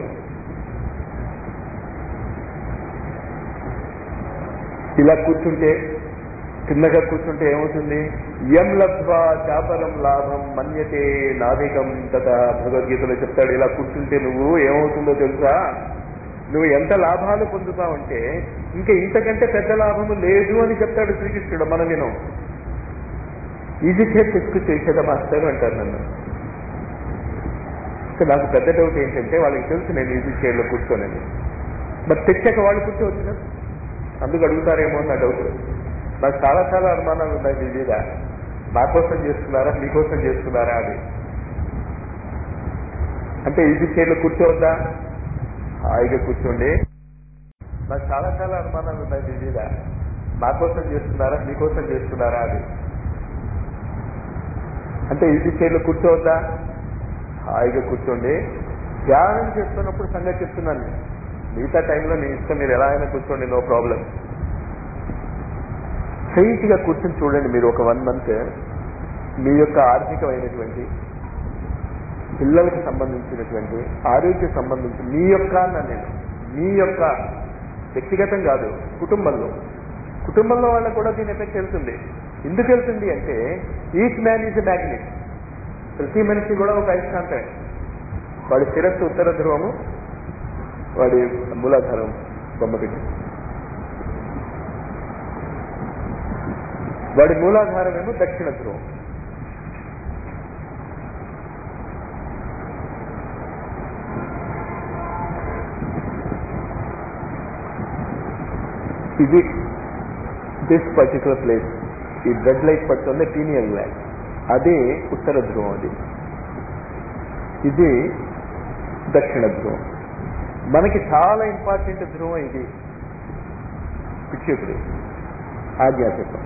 ఇలా కూర్చుంటే కిందగా కూర్చుంటే ఏమవుతుంది యం లబ్ధ్వా చాపరం లాభం మన్యతే నాధికం తత భగవద్గీతలో చెప్తాడు ఇలా కూర్చుంటే నువ్వు ఏమవుతుందో తెలుసా నువ్వు ఎంత లాభాలు పొందుతావంటే ఇంకా ఇంతకంటే పెద్ద లాభము లేదు అని చెప్తాడు శ్రీకృష్ణుడు మనం వినం ఈజీ చేసి తెచ్చుకు చేసేదా మాస్టర్ అంటారు నన్ను ఇంకా నాకు పెద్ద డౌట్ ఏంటంటే వాళ్ళకి తెలుసు నేను ఈజీ చైర్లో కూర్చోనని మరి తెచ్చాక వాళ్ళు కూర్చోవచ్చు కదా అందుకు అడుగుతారేమో నా డౌట్ నాకు చాలా చాలా అనుమానాలు ఉన్నాయి మీ మీద నా కోసం చేస్తున్నారా మీకోసం చేస్తున్నారా అని అంటే ఈజీ చైర్లో కూర్చోవద్దా హాయిగా కూర్చోండి నాకు చాలా చాలా అనుమానాలు ఉన్నాయి మీ మీద నా కోసం చేస్తున్నారా మీకోసం చేస్తున్నారా అని అంటే ఈజీ చైర్లో కూర్చోవద్దా హాయిగా కూర్చోండి ధ్యానం చేస్తున్నప్పుడు సంగతి చెప్తున్నాను నేను మిగతా టైంలో మీ ఇష్టం మీరు ఎలా అయినా కూర్చోండి నో ప్రాబ్లం స్ట్రైట్ గా కూర్చొని చూడండి మీరు ఒక వన్ మంత్ మీ యొక్క ఆర్థికమైనటువంటి పిల్లలకు సంబంధించినటువంటి ఆరోగ్య సంబంధించి మీ యొక్క అన్నా నేను మీ యొక్క వ్యక్తిగతం కాదు కుటుంబంలో కుటుంబంలో వాళ్ళకు కూడా దీని ఎఫెక్ట్ వెళ్తుంది ఎందుకు వెళ్తుంది అంటే each man is a magnet ప్రతి మనిషి కూడా ఒక అయస్కాంతమే వాడి శిరస్సు ఉత్తర ధ్రువము వాడి మూలాధారం బొమ్మ పెట్టి వాడి మూలాధారమేమో దక్షిణ ధ్రువం ఇది దిస్ పర్టికులర్ ప్లేస్ ఈ బ్లడ్ లైట్ పడుతుంది పీనియల్ గ్లాండ్ అది ఉత్తర ధ్రువం అది ఇది దక్షిణ ధ్రువం మనకి చాలా ఇంపార్టెంట్ ధ్రువం ఇది పిచ్చేపుడు ఆజ్ఞాచక్రం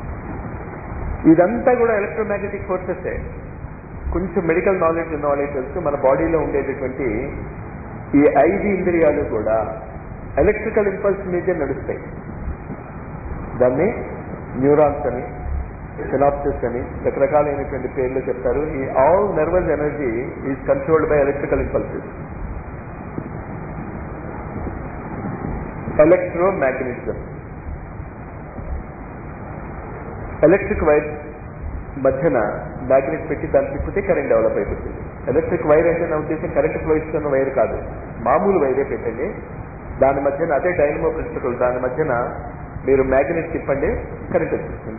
ఇదంతా కూడా ఎలక్ట్రోమాగ్నెటిక్ ఫోర్సెస్ కొంచెం మెడికల్ నాలెడ్జ్ ఉన్న వాళ్ళకి తెలుసు మన బాడీలో ఉండేటటువంటి ఈ ఐదు ఇంద్రియాలు కూడా ఎలక్ట్రికల్ ఇంపల్స్ మీదే నడుస్తాయి దాన్ని న్యూరాన్స్ అని సినాప్సిస్ అని రకరకాలైనటువంటి పేర్లు చెప్తారు ఈ all nervous energy is controlled by electrical impulses electro magnetism electric wire మధ్యన మ్యాగ్నెట్ పెట్టి దాన్ని తిప్పితే కరెంట్ డెవలప్ అయిపోతుంది ఎలక్ట్రిక్ వైర్ అంటే నా ఉద్దేశం కరెంట్ ఫ్లో ఇస్తున్న వైర్ కాదు మామూలు వైరే పెట్టండి దాని మధ్యన అదే డైనమో ప్రిన్సిపల్ దాని మధ్యన మీరు మ్యాగ్నెట్ తిప్పండి కరెంట్ వచ్చేస్తుంది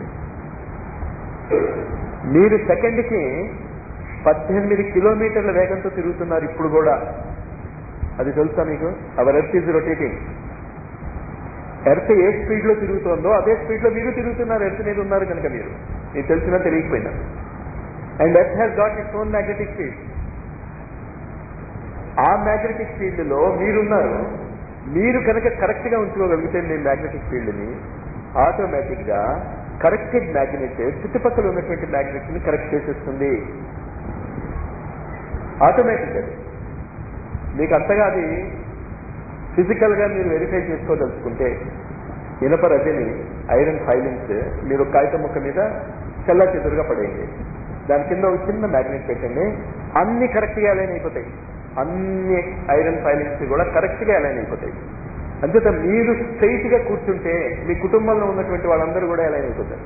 మీరు సెకండ్కి పద్దెనిమిది కిలోమీటర్ల వేగంతో తిరుగుతున్నారు ఇప్పుడు కూడా అది తెలుసా మీకు our earth is rotating earth ఏ స్పీడ్ లో తిరుగుతుందో అదే స్పీడ్ లో మీరు తిరుగుతున్నారు ఎర్త్ మీద ఉన్నారు కనుక మీరు మీకు తెలిసినా తెలియకపోయినా and earth has got its own magnetic field ఆ మ్యాగ్నెటిక్ ఫీల్డ్ లో మీరున్నారు మీరు కనుక కరెక్ట్ గా ఉంచుకోగలిగితే మీ మ్యాగ్నెటిక్ ఫీల్డ్ ని ఆటోమేటిక్ గా కరెక్టెడ్ మ్యాగ్నెట్ చుట్టుపక్కల ఉన్నటువంటి మ్యాగ్నెట్ ని కరెక్ట్ చేసేస్తుంది ఆటోమేటిక్ అది మీకు అంతగా అది ఫిజికల్ గా మీరు వెరిఫై చేసుకోదలుచుకుంటే ఇనప రజని ఐరన్ ఫైలింగ్స్ మీరు ఒక కాగితం ముక్క మీద చెల్లా చెదురుగా పడేయండి దాని కింద ఒక చిన్న మ్యాగ్నెట్ పెట్టండి అన్ని కరెక్ట్ గా అలైన్ అయిపోతాయి అన్ని ఐరన్ ఫైలింగ్స్ కూడా కరెక్ట్ గా అలైన్ అయిపోతాయి అంచేత మీరు స్ట్రైట్ గా కూర్చుంటే మీ కుటుంబంలో ఉన్నటువంటి వాళ్ళందరూ కూడా అలైన్ అయిపోతారు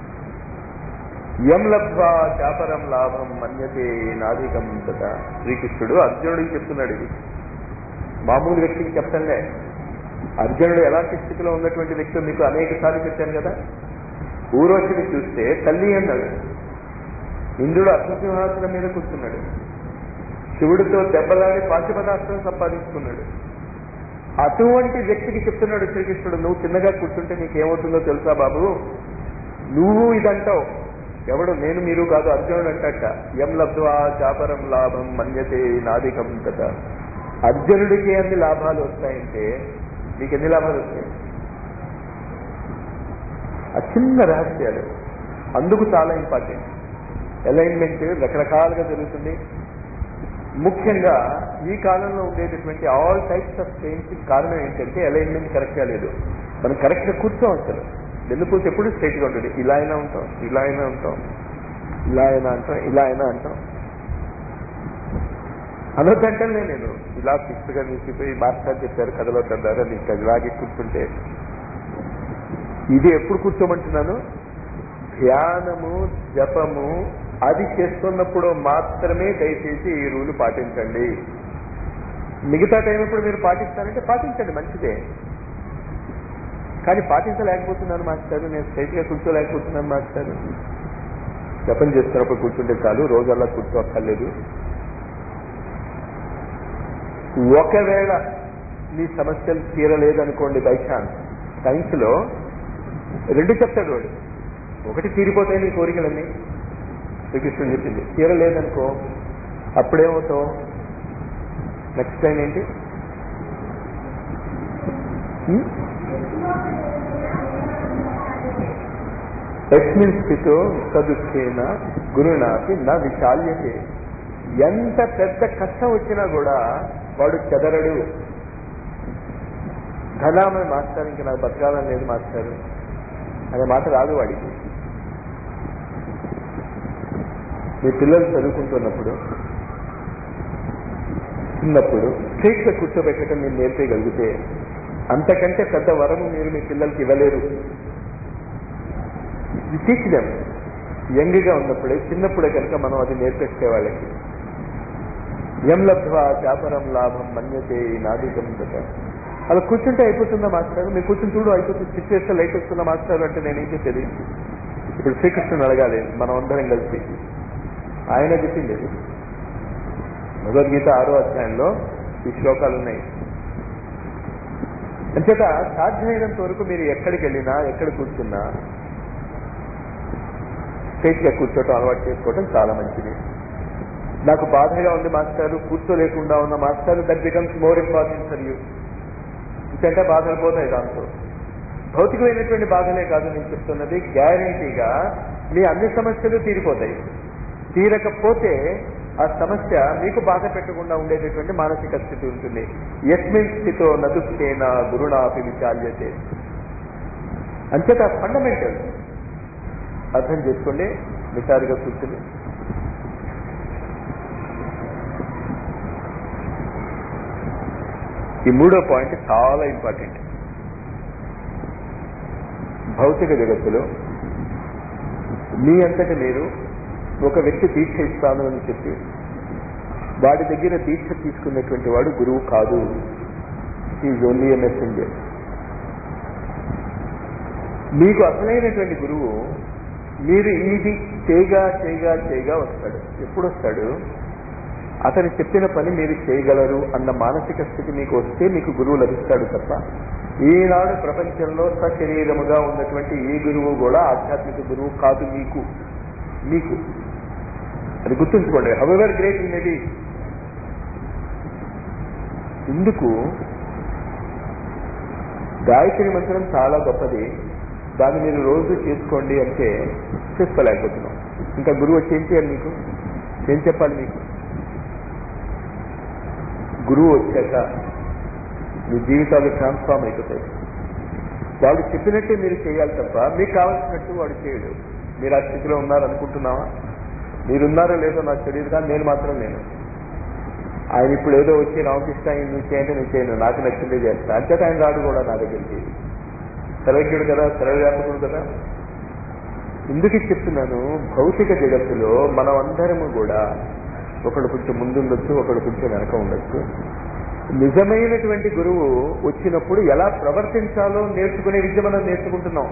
యం లబ్ధ్వా చాపరం లాభం మన్యతే నాదికం తత శ్రీకృష్ణుడు అర్జునుడికి చెప్తున్నాడు ఇది మామూలు వ్యక్తికి చెప్పండి అర్జునుడు ఎలాంటి స్థితిలో ఉన్నటువంటి వ్యక్తి మీకు అనేక సార్లు చెప్పాను కదా ఊరోషిని చూస్తే తల్లి అన్నాడు ఇంద్రుడు అశ్వసింహాసనం మీద కూర్చున్నాడు శివుడితో దెబ్బలాడి పాశుపదాస్త్రం సంపాదించుకున్నాడు అటువంటి వ్యక్తికి చెప్తున్నాడు శ్రీకృష్ణుడు నువ్వు చిన్నగా కూర్చుంటే నీకేమవుతుందో తెలుసా బాబు నువ్వు ఇదంటావు ఎవడు నేను మీరు కాదు అర్జునుడు అంటట ఎం లబ్ధ్వా చాపరం లాభం మన్యతే నాదికం కదా అర్జునుడికి అన్ని లాభాలు వస్తాయంటే నీకు ఎన్ని లాభాలు వస్తాయి ఆ చిన్న రహస్యాలు అందుకు చాలా ఇంపార్టెంట్ అలైన్మెంట్ రకరకాలుగా జరుగుతుంది ముఖ్యంగా ఈ కాలంలో ఉండేటటువంటి ఆల్ టైప్స్ ఆఫ్ పెయిన్స్ కారణం ఏంటంటే అలైన్మెంట్ కరెక్ట్ గా లేదు మనం కరెక్ట్ గా కూర్చోం అసలు వెన్నుపూస ఎప్పుడు స్ట్రైట్ గా ఉంటుంది ఇలా అయినా ఉంటాం ఇలా అయినా ఉంటాం ఇలా అయినా అంటాం ఇలా అయినా అంటాం అనొద్దంటలే నేను ఇలా ఫిక్స్ గా నిలిచిపోయి మాస్టర్ చెప్పారు కథలో కదారా నీకు ఇలాగే కూర్చుంటే ఇది ఎప్పుడు కూర్చోమంటున్నాను ధ్యానము జపము అది చేస్తున్నప్పుడు మాత్రమే దయచేసి ఈ రూలు పాటించండి మిగతా టైం ఇప్పుడు మీరు పాటిస్తారంటే పాటించండి మంచిదే కానీ పాటించలేకపోతున్నాను మాస్టర్ నేను స్ట్రైట్ గా కూర్చోలేకపోతున్నాను మాస్టర్ జపం చేస్తున్నప్పుడు కూర్చుంటే చాలు రోజల్లా కూర్చోక్కర్లేదు ఒకవేళ నీ సమస్యలు తీరలేదనుకోండి బై ఛాన్స్ సైన్స్ లో రెండు చెప్తాడు వాడు ఒకటి తీరిపోతాయి నీ కోరికలన్నీ శ్రీకృష్ణుడు చెప్పింది తీరలేదనుకో అప్పుడేమవుతావు నెక్స్ట్ టైం ఏంటి హ్మ్? యస్మిన్ స్థితో సదుఖేన గురునాపి నా విశాల్యతే ఎంత పెద్ద కష్టం వచ్చినా కూడా వాడు చెదరడు ధనామని మాస్టర్ ఇంక నాకు బతకాలని లేదు మాస్టర్ అనే మాట రాదు వాడికి మీ పిల్లలు చదువుకుంటున్నప్పుడు చిన్నప్పుడు స్ట్రైట్గా కూర్చోబెట్టడం మీరు నేర్పేయగలిగితే అంతకంటే పెద్ద వరము మీరు మీ పిల్లలకి ఇవ్వలేరు టీచ్ దెమ్ యంగ్గా ఉన్నప్పుడే చిన్నప్పుడే కనుక మనం అది నేర్పేస్తే వాళ్ళకి ఎం లబ్ధ్వా వ్యాపారం లాభం మన్యతే నాదికం కదా అలా కూర్చుంటే అయిపోతుందా మాస్టర్ మీరు కూర్చుని చూడు అయిపోతుంది సిచ్యువేషన్ లైట్ వస్తుందా మాస్టర్ అంటే నేనేం చెప్పేది ఇప్పుడు శ్రీకృష్ణుని అడగాలి మనం అందరం కలిసి ఆయన చెప్పింది అది. భగవద్గీత ఆరో అధ్యాయంలో ఈ శ్లోకాలు ఉన్నాయి అంచేత సాధ్యమైనంత వరకు మీరు ఎక్కడికి వెళ్ళినా ఎక్కడ కూర్చున్నా స్ట్రైట్గా కూర్చోవటం అలవాటు చేసుకోవటం చాలా మంచిది నాకు బాధగా ఉంది మాస్టారు కూర్చోలేకుండా ఉన్న మాస్టారు that becomes more important for you ఇంకంటే బాధలు పోతాయి దాంతో భౌతికమైనటువంటి బాధలే కాదు నేను చెప్తున్నది గ్యారంటీగా మీ అన్ని సమస్యలు తీరిపోతాయి తీరకపోతే ఆ సమస్య మీకు బాధ పెట్టకుండా ఉండేటటువంటి మానసిక స్థితి ఉంటుంది యస్మిన్ స్థితితో నదుస్తేన గురుణాపి విచాల్యతే అంచేత ఫండమెంటల్ అర్థం చేసుకోండి విచారిగా కూర్చుని ఈ మూడో పాయింట్ చాలా ఇంపార్టెంట్ భౌతిక జగత్తులో మీ అంతటి మీరు ఒక వ్యక్తి దీక్ష ఇస్తాను అని చెప్పి వాడి దగ్గర దీక్ష తీసుకున్నటువంటి వాడు గురువు కాదు ఈజ్ ఓన్లీ ఎ మెసెంజర్ మీకు అసలైనటువంటి గురువు మీరు ఇది చేయగా చేయగా చేయగా వస్తాడు ఎప్పుడు వస్తాడు అతను చెప్పిన పని మీరు చేయగలరు అన్న మానసిక స్థితి మీకు వస్తే మీకు గురువు లభిస్తాడు తప్ప ఈనాడు ప్రపంచంలో సశరీరముగా ఉన్నటువంటి ఏ గురువు కూడా ఆధ్యాత్మిక గురువు కాదు మీకు మీకు అది గుర్తుంచుకోండి హవెవర్ గ్రేట్ ఉన్నది ఇందుకు గాయత్రి మంత్రం చాలా గొప్పది దాన్ని మీరు రోజు చేసుకోండి అంటే చేసుకోలేకపోతున్నాం ఇంకా గురువు వచ్చి ఏం చేయాలి మీకు ఏం చెప్పాలి మీకు గురువు వచ్చాక మీ జీవితాలు ట్రాన్స్ఫార్మ్ అయిపోతాయి వాడు చెప్పినట్టే మీరు చేయాలి తప్ప మీకు కావాల్సినట్టు వాడు చేయడు మీరు ఆ స్థితిలో ఉన్నారనుకుంటున్నావా మీరున్నారో లేదో నాకు తెలియదు కానీ నేను మాత్రం నేను ఆయన ఇప్పుడు ఏదో వచ్చి రామకృష్ణ ఆయన నువ్వు చేయంటే నేను చేయను నాకు నచ్చిందే చేస్తా అంచేత ఆయన రాడు కూడా నా దగ్గరికి సర్వజ్ఞుడు కదా సర్వవ్యాపకుడు కదా ఇందుకు చెప్తున్నాను భౌతిక జగత్తులో మనం అందరము కూడా ఒకడు కొంచెం ముందుండొచ్చు ఒకడు కొంచెం వెనక ఉండొచ్చు నిజమైనటువంటి గురువు వచ్చినప్పుడు ఎలా ప్రవర్తించాలో నేర్చుకునే విద్య మనం నేర్చుకుంటున్నాం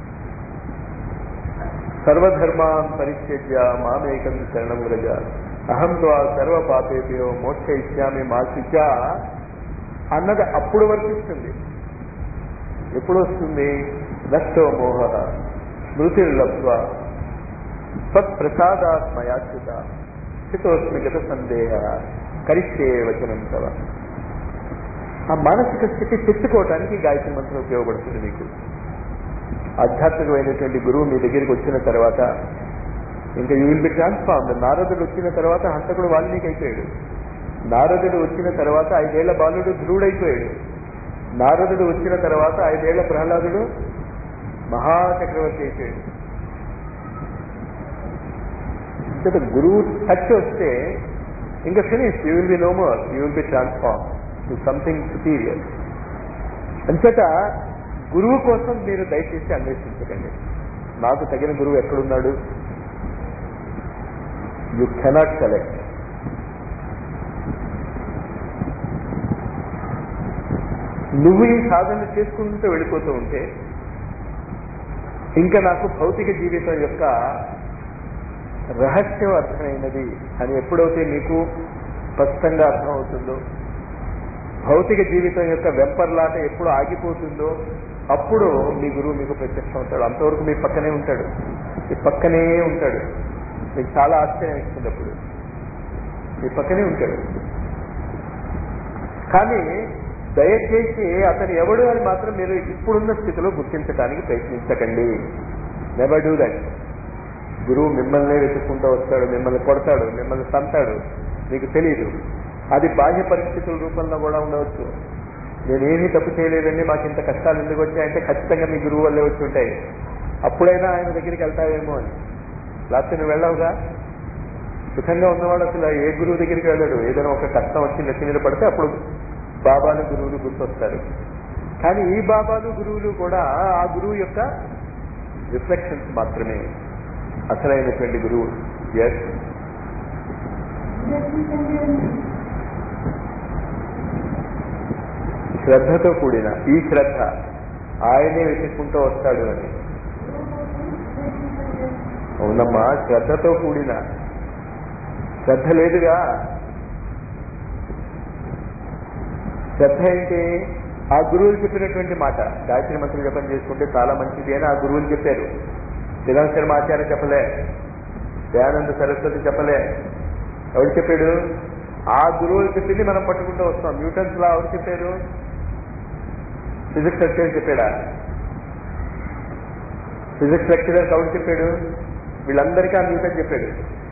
సర్వధర్మాన్ పరిత్యజ్య మామేకం శరణం వ్రజ అహం త్వా సర్వ పాపేభ్యో మోక్ష ఇచ్చామి మా శిచ అన్నది అప్పుడు వర్తిస్తుంది ఎప్పుడు వస్తుంది నష్టో మోహ స్మృతిర్లబ్ధ్వ తత్ప్రసాదాత్మయాచ్యుత స్థితోస్మి గత సందేహ కరిష్టే వచనం తవ ఆ మానసిక స్థితి తెచ్చుకోవటానికి గాయత్రి మంత్రం ఉపయోగపడుతుంది మీకు ఆధ్యాత్మికమైనటువంటి గురువు మీ దగ్గరికి వచ్చిన తర్వాత ఇంకా యూ విల్ బి ట్రాన్స్ఫార్మ్ నారదుడు వచ్చిన తర్వాత హంతకుడు వాల్మీకి అయిపోయాడు నారదుడు వచ్చిన తర్వాత ఐదేళ్ల బాలుడు ధ్రువుడైపోయాడు నారదుడు వచ్చిన తర్వాత ఐదేళ్ల ప్రహ్లాదుడు మహాచక్రవర్తి అయిపోయాడు ఇంతట గురువు టచ్ వస్తే ఇంకా finish you will be no more you will be transform to something superior అంచేత గురువు కోసం మీరు దయచేసి అన్వేషించకండి నాకు తగిన గురువు ఎక్కడున్నాడు యు కెనాట్ సెలెక్ట్ నువ్వు ఈ సాధన చేసుకుంటూ వెళ్ళిపోతూ ఉంటే ఇంకా నాకు భౌతిక జీవితం యొక్క రహస్యం అర్థమైనది అని ఎప్పుడైతే మీకు స్పష్టంగా అర్థమవుతుందో భౌతిక జీవితం యొక్క వెంపర్లాట ఎప్పుడు ఆగిపోతుందో అప్పుడు మీ గురువు మీకు ప్రత్యక్షం అవుతాడు అంతవరకు మీ పక్కనే ఉంటాడు మీ పక్కనే ఉంటాడు మీకు చాలా ఆశ్చర్యం ఇస్తుంది అప్పుడు మీ పక్కనే ఉంటాడు కానీ దయచేసి అతను ఎవడు అని మాత్రం మీరు ఇప్పుడున్న స్థితిలో గుర్తించడానికి ప్రయత్నించకండి నెవర్ డూ దట్ గురువు మిమ్మల్నే వెతుక్కుంటూ వస్తాడు మిమ్మల్ని కొడతాడు మిమ్మల్ని తంతాడు మీకు తెలియదు అది బాహ్య పరిస్థితుల రూపంలో కూడా ఉండవచ్చు నేనేమీ తప్పు చేయలేదండి మాకు ఇంత కష్టాలు ఎందుకు వచ్చాయంటే ఖచ్చితంగా మీ గురువు వల్లే వచ్చి ఉంటాయి అప్పుడైనా ఆయన దగ్గరికి వెళ్తావేమో అని లేకపోతే నువ్వు వెళ్ళవుగా సుఖంగా ఉన్నవాడు అసలు ఏ గురువు దగ్గరికి వెళ్ళాడు ఏదైనా ఒక కష్టం వచ్చి నెత్తి మీద పడితే అప్పుడు బాబాలు గురువులు గుర్తొస్తారు కానీ ఈ బాబాలు గురువులు కూడా ఆ గురువు యొక్క రిఫ్లెక్షన్స్ మాత్రమే అసలైనటువంటి గురువు ఎస్ శ్రద్ధతో కూడిన ఈ శ్రద్ధ ఆయనే వెతుక్కుంటూ వస్తాడు అని అవునమ్మా శ్రద్ధతో కూడిన శ్రద్ధ లేదుగా శ్రద్ధ ఏంటి ఆ గురువులు చెప్పినటువంటి మాట గాయత్రి మంత్రం జపం చేసుకుంటే చాలా మంచిది అని ఆ గురువులు చెప్పారు శ్రీరామ శర్మ ఆచార్య చెప్పలే దయానంద సరస్వతి చెప్పలే ఎవరు చెప్పాడు ఆ గురువులు చెప్పింది మనం పట్టుకుంటూ వస్తాం న్యూటన్స్ లా ఎవరు చెప్పారు ఫిజిక్స్ లెక్చర్ చెప్పాడా ఫిజిక్స్ లెక్చరర్ ఎవరు చెప్పాడు వీళ్ళందరికీ ఆ న్యూటన్ చెప్పాడు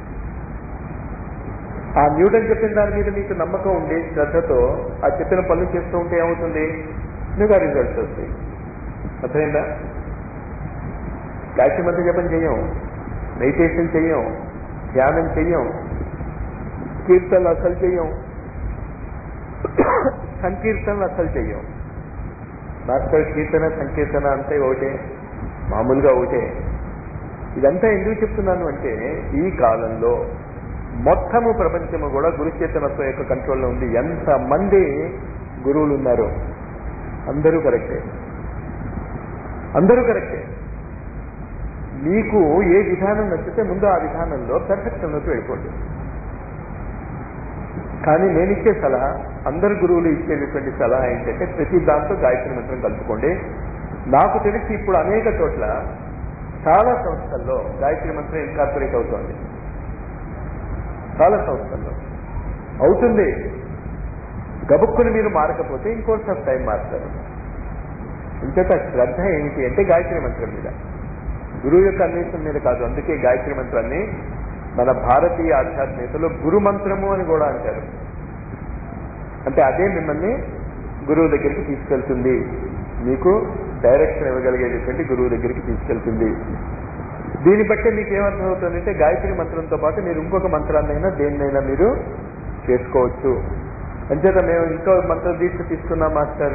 ఆ న్యూటన్ చెప్పిన దాని మీద మీకు నమ్మకం ఉండి శ్రద్ధతో ఆ చెప్పిన పనులు చేస్తూ ఉంటే ఏమవుతుంది మీకు ఆ రిజల్ట్స్ వస్తాయి అర్థమైందా గాయత్రి మంత్ర జపం చెయ్యం మెడిటేషన్ చెయ్యం ధ్యానం చెయ్యం కీర్తనలు అసలు చెయ్యం సంకీర్తనలు అసలు చెయ్యం మాస్టర్ కీర్తన సంకీర్తన అంతే ఒకటే మామూలుగా ఒకటే ఇదంతా ఎందుకు చెప్తున్నాను అంటే ఈ కాలంలో మొత్తము ప్రపంచము కూడా గురుచేతనత్వం యొక్క కంట్రోల్లో ఉంది ఎంత మంది గురువులు ఉన్నారు అందరూ కరెక్టే అందరూ కరెక్టే మీకు ఏ విధానం నచ్చితే ముందు ఆ విధానంలో పెర్ఫెక్షన్లోకి వెళ్ళిపోండి కానీ నేను ఇచ్చే సలహా అందరు గురువులు ఇచ్చేటటువంటి సలహా ఏంటంటే ప్రతి దాంతో గాయత్రి మంత్రం కలుపుకోండి నాకు తెలిసి ఇప్పుడు అనేక చోట్ల చాలా సంస్థల్లో గాయత్రి మంత్రం ఇన్కార్పొరేట్ అవుతోంది చాలా సంస్థల్లో అవుతుంది గబుక్కుని మీరు మారకపోతే ఇంకోర్స్ ఆఫ్ టైం మారుతారు ఇంచేత శ్రద్ధ ఏమిటి అంటే గాయత్రి మంత్రం మీద గురువు యొక్క అన్వేషణ మీద కాదు అందుకే గాయత్రి మంత్రాన్ని మన భారతీయ ఆధ్యాత్మికతలో గురు మంత్రము అని కూడా అంటారు అంటే అదే మిమ్మల్ని గురువు దగ్గరికి తీసుకెళ్తుంది మీకు డైరెక్షన్ ఇవ్వగలిగేటటువంటి గురువు దగ్గరికి తీసుకెళ్తుంది దీన్ని బట్టి మీకు ఏమర్థమవుతుందంటే గాయత్రి మంత్రంతో పాటు మీరు ఇంకొక మంత్రాన్నైనా దేన్నైనా మీరు చేసుకోవచ్చు అంచేత మేము ఇంకో మంత్ర దీక్ష తీసుకున్నాం మాస్టర్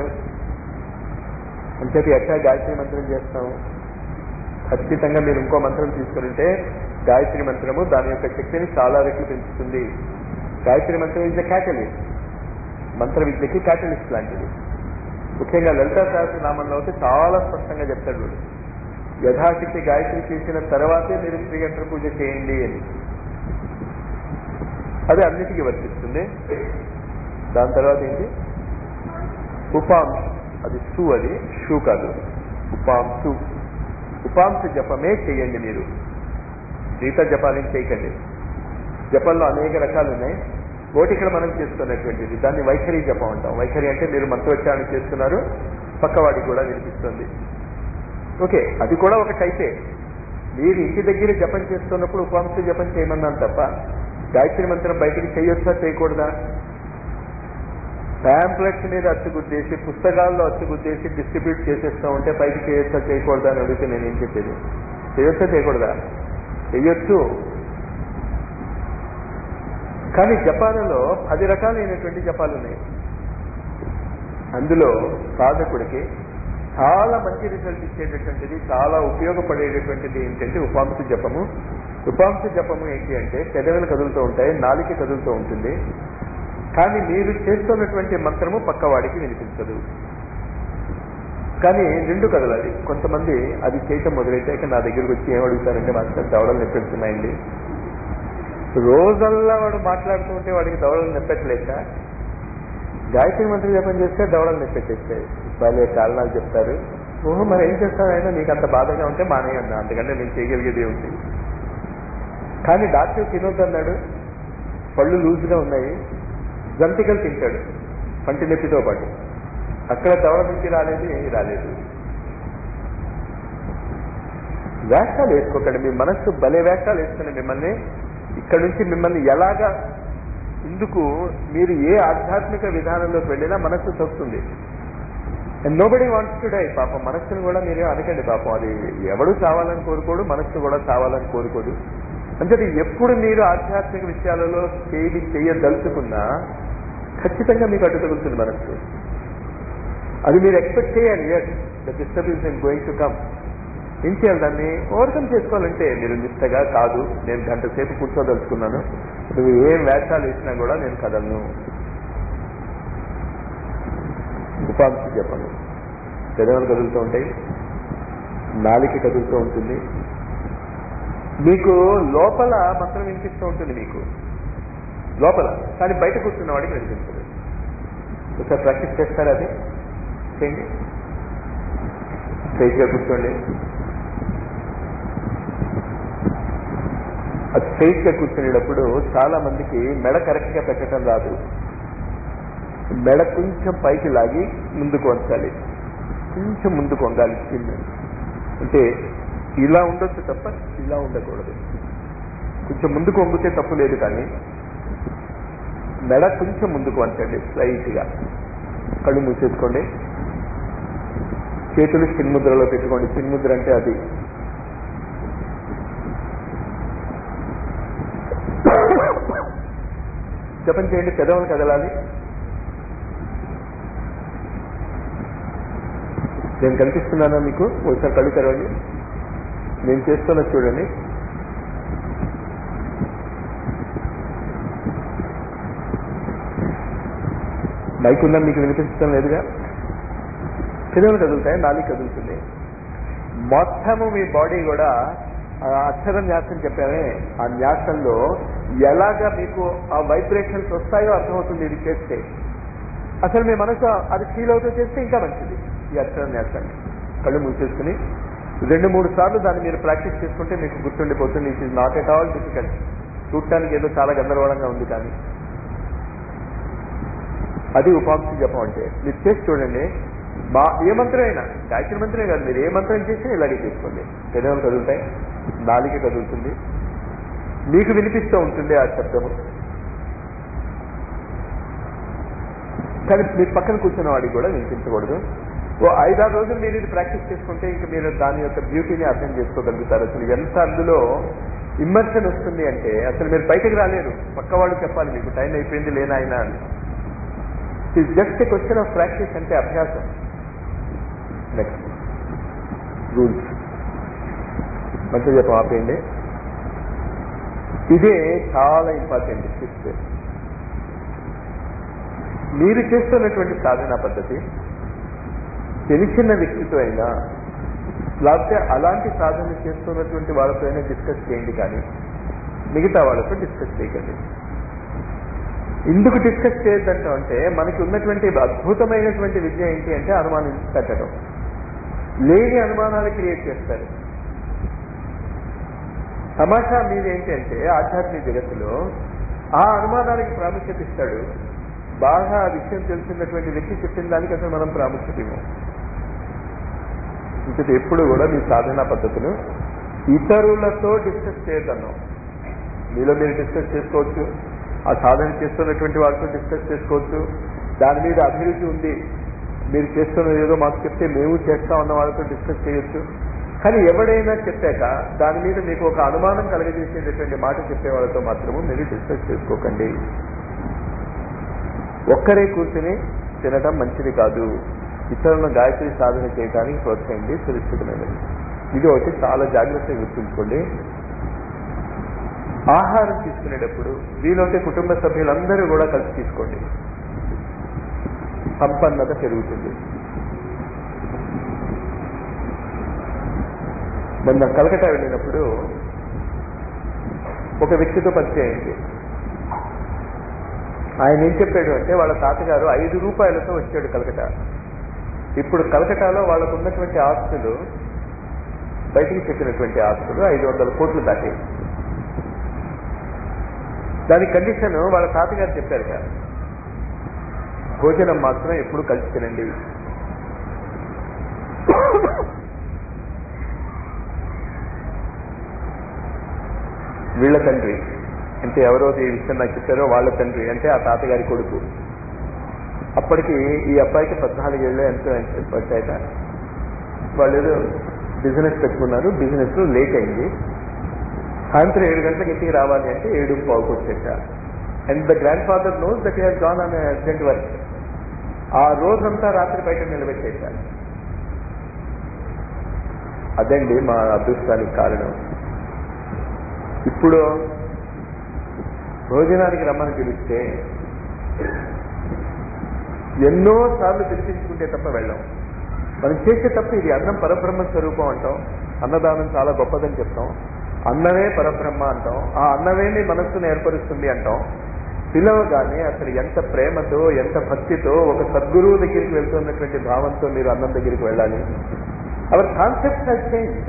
అంచేత ఎట్లా గాయత్రి మంత్రం చేస్తాం ఖచ్చితంగా మీరు ఇంకో మంత్రం తీసుకుంటే గాయత్రి మంత్రము దాని యొక్క శక్తిని చాలా రెట్లు పెంచుతుంది గాయత్రి మంత్రం ఇస్ ద క్యాటలిస్ట్ మంత్ర విద్యకి క్యాటలిస్ట్ లాంటిది ముఖ్యంగా లలితా సహస్రనామంలో అయితే చాలా స్పష్టంగా చెప్తాడు వీడు యథాశక్తి గాయత్రి చేసిన తర్వాతే మీరు శ్రీగంఠ పూజ చేయండి అని అది అన్నిటికీ వర్తిస్తుంది దాని తర్వాత ఏంటి ఉపాంశ అది షూ అది షూ కాదు ఉపాంశు ఉపాంశ జపమే చేయండి మీరు మిగతా జపాలని చేయకండి జపంలో అనేక రకాలు ఉన్నాయి ఒకటి ఇక్కడ మనం చేస్తున్నటువంటిది దాన్ని వైఖరి జపం అంటాం వైఖరి అంటే మీరు మంత్రోచ్చారణ చేస్తున్నారు పక్కవాడికి కూడా వినిపిస్తుంది ఓకే అది కూడా ఒక టైపే మీరు ఇంటి దగ్గర జపం చేస్తున్నప్పుడు ఉపాంశ జపం చేయమన్నాను తప్ప గాయత్రి మంత్రం బయటికి చేయొచ్చా చేయకూడదా ప్యాంప్లెట్స్ మీద అచ్చుగుద్దేసి పుస్తకాల్లో అచ్చుగుద్దేసి డిస్ట్రిబ్యూట్ చేసేస్తూ ఉంటే పైకి చేయొచ్చా చేయకూడదా అని అడిగితే నేనేం చెప్పేది చేయొచ్చా చేయకూడదా చెయ్యొచ్చు కానీ జపాలలో పది రకాలైనటువంటి జపాలు ఉన్నాయి అందులో సాధకుడికి చాలా మంచి రిజల్ట్ ఇచ్చేటటువంటిది చాలా ఉపయోగపడేటటువంటిది ఏంటంటే ఉపాంశ జపము ఉపాంశ జపము ఏంటి అంటే పెదవులు కదులుతూ ఉంటాయి నాలిక కదులుతూ ఉంటుంది కానీ మీరు చేస్తున్నటువంటి మంత్రము పక్కవాడికి వినిపించదు కానీ నిండు కదలాలి కొంతమంది అది చేయటం మొదలైతే నా దగ్గరికి వచ్చి ఏం అడుగుతారంటే మాస్టర్ దవడలు నొప్పెడుతున్నాయండి రోజల్లా వాడు మాట్లాడుతూ ఉంటే వాడికి దవడలు నొప్పెట్టలేక గాయత్రి మంత్రి జపం చేస్తే దవడలు నొప్పెట్టేస్తాయి వాళ్ళే కారణాలు చెప్తారు ఓహో మరి ఏం చేస్తానైనా నీకు అంత బాధగా ఉంటే మానేయన్నా అందుకంటే నేను చేయగలిగేది ఉంది కానీ డాక్టర్ తినొద్దన్నాడు పళ్ళు లూజ్గా ఉన్నాయి జంతికలు తింటాడు పంటి నొప్పితో పాటు అక్కడ దవడ నుంచి రాలేదు ఏమీ రాలేదు వేషాలు వేసుకోకండి మీ మనస్సు భలే వేషాలు వేసుకుని మిమ్మల్ని ఇక్కడ నుంచి మిమ్మల్ని ఎలాగా ఇందుకు మీరు ఏ ఆధ్యాత్మిక విధానంలోకి వెళ్ళినా మనస్సు తప్పుతుంది and nobody wants to die పాపం మనస్సును కూడా మీరే అనకండి పాపం అది ఎవడు చావాలని కోరుకోడు మనస్సు కూడా చావాలని కోరుకోదు అంటే ఎప్పుడు మీరు ఆధ్యాత్మిక విషయాలలో చేయి చేయదలుచుకున్నా ఖచ్చితంగా మీకు అడ్డు తగులుతుంది మనస్సు అది మీరు ఎక్స్పెక్ట్ చేయాలి as the disturbance in going to come ఏం చేయాలి దాన్ని ఓవర్కమ్ చేసుకోవాలంటే మీరు నిష్టగా కాదు నేను గంట సేపు కూర్చోదలుచుకున్నాను నువ్వు ఏం వేషాలు వేసినా కూడా నేను కదలను ఉపాధి చెప్పను పెదవులు కదులుతూ ఉంటాయి నాలిక కదులుతూ ఉంటుంది మీకు లోపల మంత్రం వినిపిస్తూ ఉంటుంది మీకు లోపల కానీ బయట కూర్చున్న వాడికి వినిపించదు ఒకసారి ప్రాక్టీస్ చేస్తారా అది చేయండి స్ట్రైట్గా కూర్చోండి అది స్ట్రైట్గా కూర్చునేటప్పుడు చాలా మందికి మెడ కరెక్ట్గా పెట్టడం రాదు మెడ కొంచెం పైకి లాగి ముందుకు వంచాలి కొంచెం ముందుకు వంగాలి చిన్న అంటే ఇలా ఉండొచ్చు తప్ప ఇలా ఉండకూడదు కొంచెం ముందుకు వంగితే తప్పు లేదు కానీ మెడ కొంచెం ముందుకు వంచండి స్లైట్గా కళ్ళు మూసేసుకోండి చేతులు చిన్ముద్రలో పెట్టుకోండి చిన్ముద్ర అంటే అది జపం చేయండి పెదవులు కదలాలి నేను కనిపిస్తున్నానా మీకు ఒకసారి కళ్ళు తెరవండి నేను చేస్తున్నా చూడండి మైక్ ఉందా మీకు వినిపించడం లేదుగా పెదవులు కదులుతాయి నాలి కదులుతుంది మొత్తము మీ బాడీ కూడా ఆ అక్షర న్యాసం చెప్పామే ఆ న్యాసంలో ఎలాగా మీకు ఆ వైబ్రేషన్స్ వస్తాయో అర్థమవుతుంది ఇది చేస్తే అసలు మీ మనసు అది ఫీల్ అవుతూ చేస్తే ఇంకా మంచిది ఈ అక్షర న్యాసాన్ని కళ్ళు మూసేసుకుని రెండు మూడు సార్లు దాన్ని మీరు ప్రాక్టీస్ చేసుకుంటే మీకు గుర్తుండిపోతుంది it is not at all difficult చూడటానికి ఏదో చాలా గందరగోళంగా ఉంది కానీ అది ఉపాంశం జపం అంటే మీరు చేసి చూడండి మా ఏ మంత్రం అయినా గాయత్రి మంత్రమే కాదు మీరు ఏ మంత్రం చేసినా ఇలాగే చేసుకోండి పెదవులు కదులుతాయి నాలిక కదులుతుంది మీకు వినిపిస్తూ ఉంటుంది ఆ శబ్దము కానీ మీరు పక్కన కూర్చున్న వాడికి కూడా వినిపించకూడదు ఓ ఐదారు రోజులు మీరు ఇది ప్రాక్టీస్ చేసుకుంటే ఇంకా మీరు దాని యొక్క బ్యూటీని అర్థం చేసుకోగలుగుతారు అసలు ఎంత అందులో ఇమ్మర్షన్ వస్తుంది అంటే అసలు మీరు బయటకు రాలేరు పక్క వాళ్ళు చెప్పాలి మీకు టైం అయిపోయింది లేనాయన అని it just a question of practice అంటే అభ్యాసం నెక్స్ట్ రూల్స్ మంచిగా చెప్పం ఆపేయండి ఇదే చాలా ఇంపార్టెంట్ ఫిఫ్త్ మీరు చేస్తున్నటువంటి సాధన పద్ధతి తెలిసిన వ్యక్తితో అయినా లేకపోతే అలాంటి సాధన చేస్తున్నటువంటి వాళ్ళతో అయినా డిస్కస్ చేయండి కానీ మిగతా వాళ్ళతో డిస్కస్ చేయకండి ఎందుకు డిస్కస్ చేయొద్దంటాం అంటే మనకి ఉన్నటువంటి అద్భుతమైనటువంటి విద్య ఏంటి అంటే అనుమానం పెట్టడం లేని అనుమానాలు క్రియేట్ చేస్తారు తమాషా మీద ఏంటంటే ఆధ్యాత్మిక జగత్తులో ఆ అనుమానానికి ప్రాముఖ్యత ఇస్తాడు బాగా ఆ విషయం తెలిసినటువంటి వ్యక్తి చెప్పిన దానికి అసలు మనం ప్రాముఖ్యత ఇవ్వం ఇంకటి ఎప్పుడు కూడా మీ సాధనా పద్ధతులు ఇతరులతో డిస్కస్ చేయొద్దన్నాం మీలో మీరు డిస్కస్ చేసుకోవచ్చు ఆ సాధన చేస్తున్నటువంటి వాళ్ళతో డిస్కస్ చేసుకోవచ్చు దాని మీద అభిరుచి ఉంది మీరు చేస్తున్నది ఏదో మాకు చెప్తే మేము చేస్తాం అన్న వాళ్ళతో డిస్కస్ చేయొచ్చు కానీ ఎవడైనా చెప్పాక దాని మీద మీకు ఒక అనుమానం కలిగజేసేటటువంటి మాట చెప్పే వాళ్ళతో మాత్రము మీరు డిస్కస్ చేసుకోకండి ఒక్కరే కూర్చుని తినటం మంచిది కాదు ఇతరులను గాయత్రి సాధన చేయడానికి ప్రోత్సహించి సురక్షితమైనది ఇది ఒకటి చాలా జాగ్రత్తగా గుర్తుంచుకోండి ఆహారం తీసుకునేటప్పుడు వీలైతే కుటుంబ సభ్యులందరూ కూడా కలిసి తీసుకోండి సంపన్నత పెరుగుతుంది మొన్న కలకటా వెళ్ళినప్పుడు ఒక వ్యక్తితో పరిచయం అయింది ఆయన ఏం చెప్పాడు అంటే వాళ్ళ తాతగారు ఐదు రూపాయలతో వచ్చాడు కలకటా ఇప్పుడు కలకటాలో వాళ్ళకు ఉన్నటువంటి ఆస్తులు బయటికి చెప్పినటువంటి ఆస్తులు ఐదు వందల కోట్లు దాటాయి దాని కండిషన్ వాళ్ళ తాతగారు చెప్పారు కదా భోజనం మాత్రం ఎప్పుడు కలిసి తినండి వీళ్ళ తండ్రి ఎంత అంటే ఎవరో ఈ విషయం నాకు చెప్పారో వాళ్ళ తండ్రి అంటే ఆ తాతగారి కొడుకు అప్పటికి ఈ అబ్బాయికి పద్నాలుగేళ్ళు ఎంతో పట్టాయట వాళ్ళు ఏదో బిజినెస్ పెట్టుకున్నారు బిజినెస్ లేట్ అయింది సాయంత్రం ఏడు గంటలకు ఇంటికి రావాలి అంటే ఏడు పావుకు వచ్చేట and the grandfather knows that has gone an urgent work ఆ రోజంతా రాత్రి బయట నిలబెట్టేశారు అదండి మా అదృష్టానికి కారణం ఇప్పుడు భోజనానికి రమ్మని పిలిస్తే ఎన్నో సార్లు పిలిపించుకుంటే తప్ప వెళ్ళాం మనం చేసే తప్పు ఇది అన్నం పరబ్రహ్మ స్వరూపం అంటాం అన్నదానం చాలా గొప్పదని చెప్తాం అన్నమే పరబ్రహ్మ అంటాం ఆ అన్నమే మీ మనస్సును ఏర్పరుస్తుంది అంటాం పిలవగానే అసలు ఎంత ప్రేమతో ఎంత భక్తితో ఒక సద్గురువు దగ్గరికి వెళ్తున్నటువంటి భావంతో మీరు అన్నం దగ్గరికి వెళ్ళాలి అవర్ కాన్సెప్ట్ హెస్ చేంజ్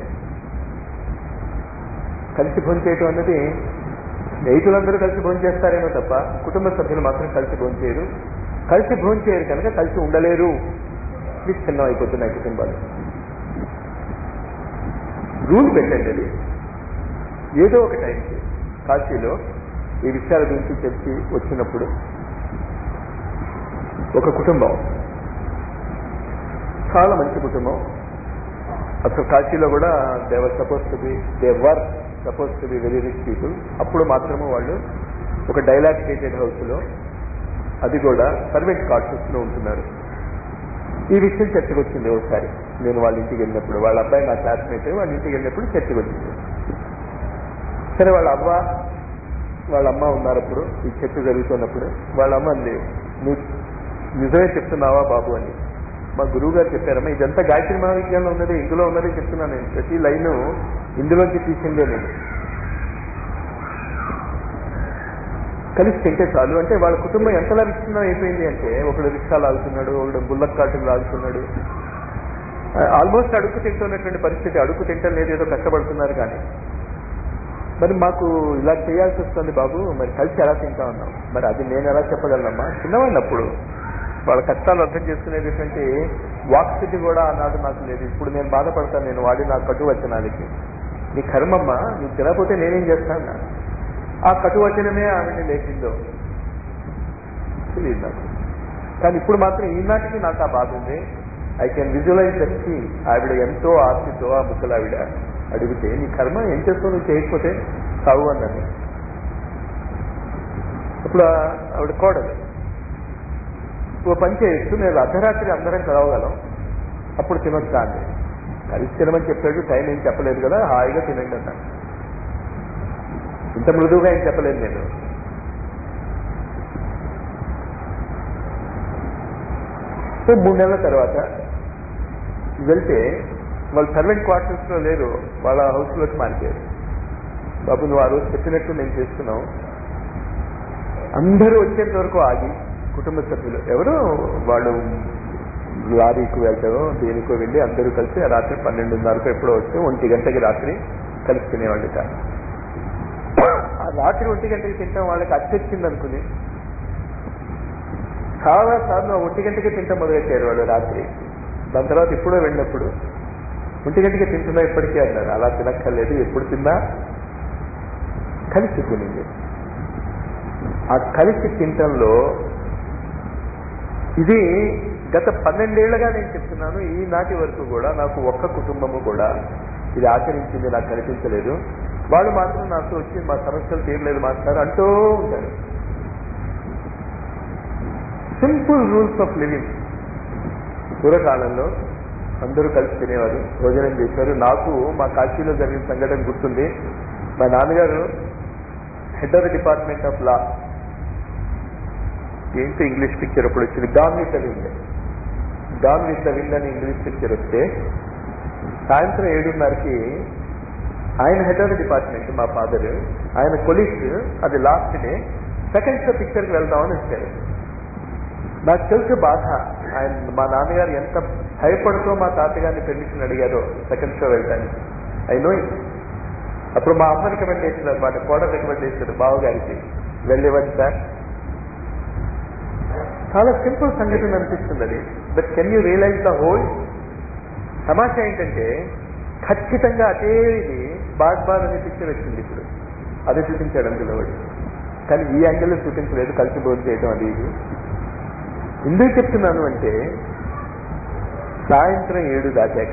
కలిసి భోంచేయటం అన్నది స్నేహితులందరూ కలిసి భోంచేస్తారేమో తప్ప కుటుంబ సభ్యులు మాత్రం కలిసి భోంచేయరు కలిసి భోంచేయరు కనుక కలిసి ఉండలేరు విచ్ఛిన్నం అయిపోతున్నాయి కుటుంబాలు రూల్ పెట్టండి అది ఏదో ఒక టైంకి కాశీలో ఈ విషయాల గురించి తెలిసి వచ్చినప్పుడు ఒక కుటుంబం చాలా మంచి కుటుంబం అసలు కాశీలో కూడా they were suppose to be they were suppose to be very rich people అప్పుడు మాత్రమే వాళ్ళు ఒక డైలాక్టేటెడ్ హౌస్లో అది కూడా సర్వెంట్ క్వార్టర్స్ లో ఉంటున్నారు ఈ విషయం చర్చకు వచ్చింది ఒకసారి నేను వాళ్ళ ఇంటికి వెళ్ళినప్పుడు వాళ్ళ అబ్బాయి నా క్లాస్మేట్ వాళ్ళ ఇంటికి వెళ్ళినప్పుడు చర్చకు వచ్చింది సరే వాళ్ళ అవ్వ వాళ్ళ అమ్మ ఉన్నారు అప్పుడు ఈ చర్చ జరుగుతున్నప్పుడు వాళ్ళ అమ్మ అంది నువ్వు నిజమే చెప్తున్నావా బాబు అని మా గురువు గారు చెప్పారమ్మా ఇదంతా గాయత్రి మహావిజ్ఞానంలో ఉన్నది ఇందులో ఉన్నది చెప్తున్నాను నేను ప్రతి లైన్ ఇందులోంచి తీసిందే నేను కలిసి తింటే చాలు అంటే వాళ్ళ కుటుంబం ఎంతలా విచ్ఛిన్నం అయిపోయింది అంటే ఒకడు రిక్షా లాగుతున్నాడు ఒకడు బుల్లక్ కార్టులు లాగుతున్నాడు ఆల్మోస్ట్ అడుగు తింటున్నటువంటి పరిస్థితి అడుగు తింటం లేదు ఏదో కష్టపడుతున్నారు కానీ మరి మాకు ఇలా చేయాల్సి వస్తుంది బాబు మరి కలిసి ఎలా తింటా ఉన్నాం మరి అది నేను ఎలా చెప్పగలనమ్మా చిన్నవాడిని అప్పుడు వాళ్ళ కష్టాలు అర్థం చేసుకునేటటువంటి వాక్స్థితి కూడా ఆనాడు నాకు లేదు ఇప్పుడు నేను బాధపడతాను నేను వాడి నా కటు వచనాలకి నీ కర్మమ్మ నువ్వు తినకపోతే నేనేం చేస్తాను ఆ కటు వచనమే ఆవిడని లేచిందో తెలియదు నాకు కానీ ఇప్పుడు మాత్రం ఈనాటికి నాకు ఆ బాధ ఉంది I can visualise that scene ఆవిడ ఎంతో ఆస్తితో ఆ ముసలావిడ అడిగితే నీ కర్మ ఏం చేస్తావు నువ్వు చేయకపోతే సాగు అన్నది ఇప్పుడు ఆవిడ కోడలు ఓ పని చేయొచ్చు నేను అర్ధరాత్రి అందరం కలవగలం అప్పుడు తినొచ్చా అండి కలిసి తినమని చెప్పాడు టైం ఏం చెప్పలేదు కదా హాయిగా తినండి అన్నాడు ఇంత మృదువుగా ఏం చెప్పలేదు నేను సో మూడు నెలల తర్వాత వెళ్తే వాళ్ళు సర్వెంట్ క్వార్టర్స్ లో లేరు వాళ్ళ హౌస్ లోకి మారిపోయారు బాబు నువ్వు ఆ రోజు చెప్పినట్టు నేను చేస్తున్నావు అందరూ వచ్చేంత వరకు ఆగి కుటుంబ సభ్యులు ఎవరు వాళ్ళు లారీకి వెళ్తారో దేనికో వెళ్ళి అందరూ కలిసి ఆ రాత్రి పన్నెండున్నరకు ఎప్పుడో వస్తే ఒంటి గంటకి రాత్రి కలిసి తినేవాళ్ళు కాదు ఆ రాత్రి ఒంటి గంటకి తింటాం వాళ్ళకి అచ్చొచ్చింది అనుకుని చాలా సార్లు ఆ ఒంటి గంటకి తింటాం మొదలెట్టారు వాళ్ళు రాత్రి దాని తర్వాత ఇప్పుడో వెళ్ళినప్పుడు ఒంటి గంటకి తింటున్నా ఇప్పటికే అన్నారు అలా తినక్కర్లేదు ఎప్పుడు తిన్నా కలిసి తినింది ఆ కలిసి తింటంలో ఇది గత పన్నెండేళ్లుగా నేను చెప్తున్నాను ఈనాటి వరకు కూడా నాకు ఒక్క కుటుంబము కూడా ఇది ఆచరించింది నాకు కనిపించలేదు వాళ్ళు మాత్రం నాతో వచ్చి మా సమస్యలు తీరలేదు మాస్టర్ అంటూ ఉంటారు సింపుల్ రూల్స్ ఆఫ్ లివింగ్ పూర్వకాలంలో అందరూ కలిసి తినేవారు భోజనం చేశారు నాకు మా కాశీలో జరిగిన సంఘటన గుర్తుంది మా నాన్నగారు head of the department of law ఏంటో ఇంగ్లీష్ పిక్చర్ అప్పుడు వచ్చింది gone with the wind gone with the wind అని ఇంగ్లీష్ పిక్చర్ వస్తే సాయంత్రం ఏడున్నరకి ఆయన హెడ్ ఆఫ్ ద డిపార్ట్మెంట్ మా ఫాదర్ ఆయన కొలీగ్స్ అది లాస్ట్ డే సెకండ్ షో పిక్చర్కి వెళ్దామని వచ్చారు నాకు తెలుసు బాధ ఆయన మా నాన్నగారు ఎంత భయపడుతూ మా తాతగారిని పెర్మిషన్ అడిగారో సెకండ్ షో వెళ్ళడానికి ఐ నో ఇట్ అప్పుడు మా అమ్మ రికమెండ్ చేసింది అనమాట కోడ రికమెండ్ చేశారు బావగారికి వెళ్ళివ్వండి సార్ చాలా సింపుల్ సంఘటన అనిపిస్తుంది అది but can you realise the whole తమాషా ఏంటంటే ఖచ్చితంగా అదే ఇది బాగ్ బాగ్ అనే పిక్చర్ వచ్చింది ఇప్పుడు అది చూపించాడు అందులో వాడు కానీ ఈ యాంగిల్లో చూపించలేదు కలిసి భోజనం చేయడం అది ఇది ఎందుకు చెప్తున్నాను అంటే సాయంత్రం ఏడు దాటాక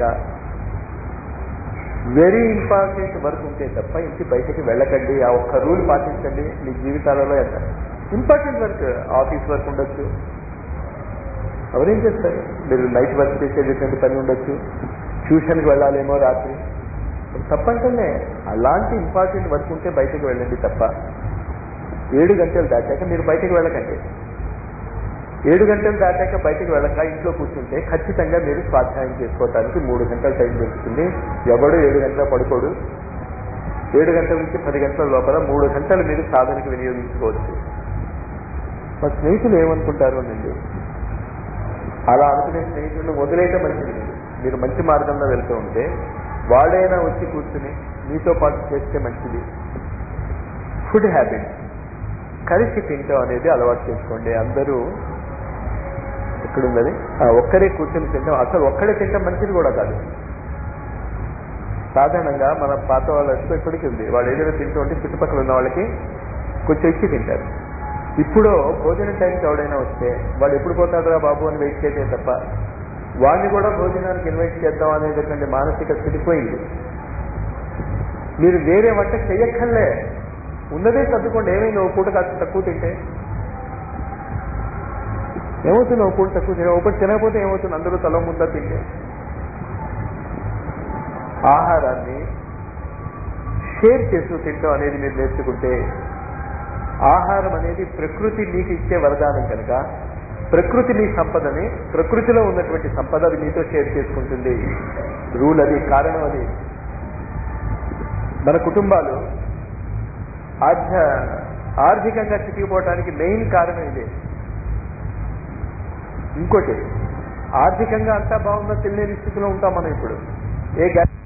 వెరీ ఇంపార్టెంట్ వర్క్ ఉంటే తప్ప ఇంటి బయటకి వెళ్ళకండి ఆ ఒక్క రూల్ పాటించండి మీ జీవితాలలో ఎంత ఇంపార్టెంట్ వర్క్ ఆఫీస్ వర్క్ ఉండొచ్చు ఎవరేం చేస్తారు మీరు నైట్ వర్క్ చేసేటటువంటి పని ఉండొచ్చు ట్యూషన్కి వెళ్ళాలేమో రాత్రి తప్పంటనే అలాంటి ఇంపార్టెంట్ వర్క్ ఉంటే బయటకు వెళ్ళండి తప్ప ఏడు గంటలు దాటాక మీరు బయటకు వెళ్ళకండి ఏడు గంటలు దాటాక బయటకు వెళ్ళక ఇంట్లో కూర్చుంటే ఖచ్చితంగా మీరు స్వాధ్యాయం చేసుకోవడానికి మూడు గంటల టైం దొరుకుతుంది ఎవడు ఏడు గంటల పడుకోడు ఏడు గంటల నుంచి పది గంటల లోపల మూడు గంటలు మీరు సాధనకు వినియోగించుకోవచ్చు మా స్నేహితులు ఏమనుకుంటారు అనండి అలా అనుకునే స్నేహితులను వదిలేయటం మంచిది మీరు మీరు మంచి మార్గంలో వెళ్తూ ఉంటే వాడైనా వచ్చి కూర్చుని మీతో పాటు చేస్తే మంచిది ఫుడ్ హ్యాబిట్ కలిసి తింటాం అనేది అలవాటు చేసుకోండి అందరూ ఎక్కడున్నది ఆ, ఒక్కరే కూర్చొని తింటాం అసలు ఒక్కడే తింటాం మంచిది కూడా కాదు సాధారణంగా మన పాత వాళ్ళతో ఇప్పటికీ ఉంది వాళ్ళు ఏదైనా తింటూ ఉంటే చుట్టుపక్కల ఉన్న వాళ్ళకి కొంచెం ఇచ్చి తింటారు ఇప్పుడు భోజనం టైంకి ఎవడైనా వస్తే వాడు ఎప్పుడు పోతాడురా బాబు అని వెయిట్ చేయటే తప్ప వాడిని కూడా భోజనానికి ఇన్వైట్ చేద్దాం అనేటటువంటి మానసిక స్థితి పోయింది మీరు వేరే వంట చెయ్యక్కర్లే ఉన్నదే సర్దుకోండి ఏమైంది ఓ పూట కాస్త తక్కువ తింటే ఏమవుతుంది ఓ పూట తక్కువ తిన ఒకటి తినకపోతే ఏమవుతుంది అందరూ తల ముద్ద తింటే ఆహారాన్ని షేర్ చేస్తూ తింటాం అనేది మీరు నేర్చుకుంటే ఆహారం అనేది ప్రకృతి మీకు ఇచ్చే వరదానం కనుక ప్రకృతి మీ సంపదని ప్రకృతిలో ఉన్నటువంటి సంపద అది మీతో షేర్ చేసుకుంటుంది రూల్ అది కారణం అది మన కుటుంబాలు ఆధ్య ఆర్థికంగా చిక్కిపోవడానికి మెయిన్ కారణం ఇదే ఇంకోటి ఆర్థికంగా అంతా బాగుందో తెలియని స్థితిలో ఉంటాం మనం ఇప్పుడు ఏ గా-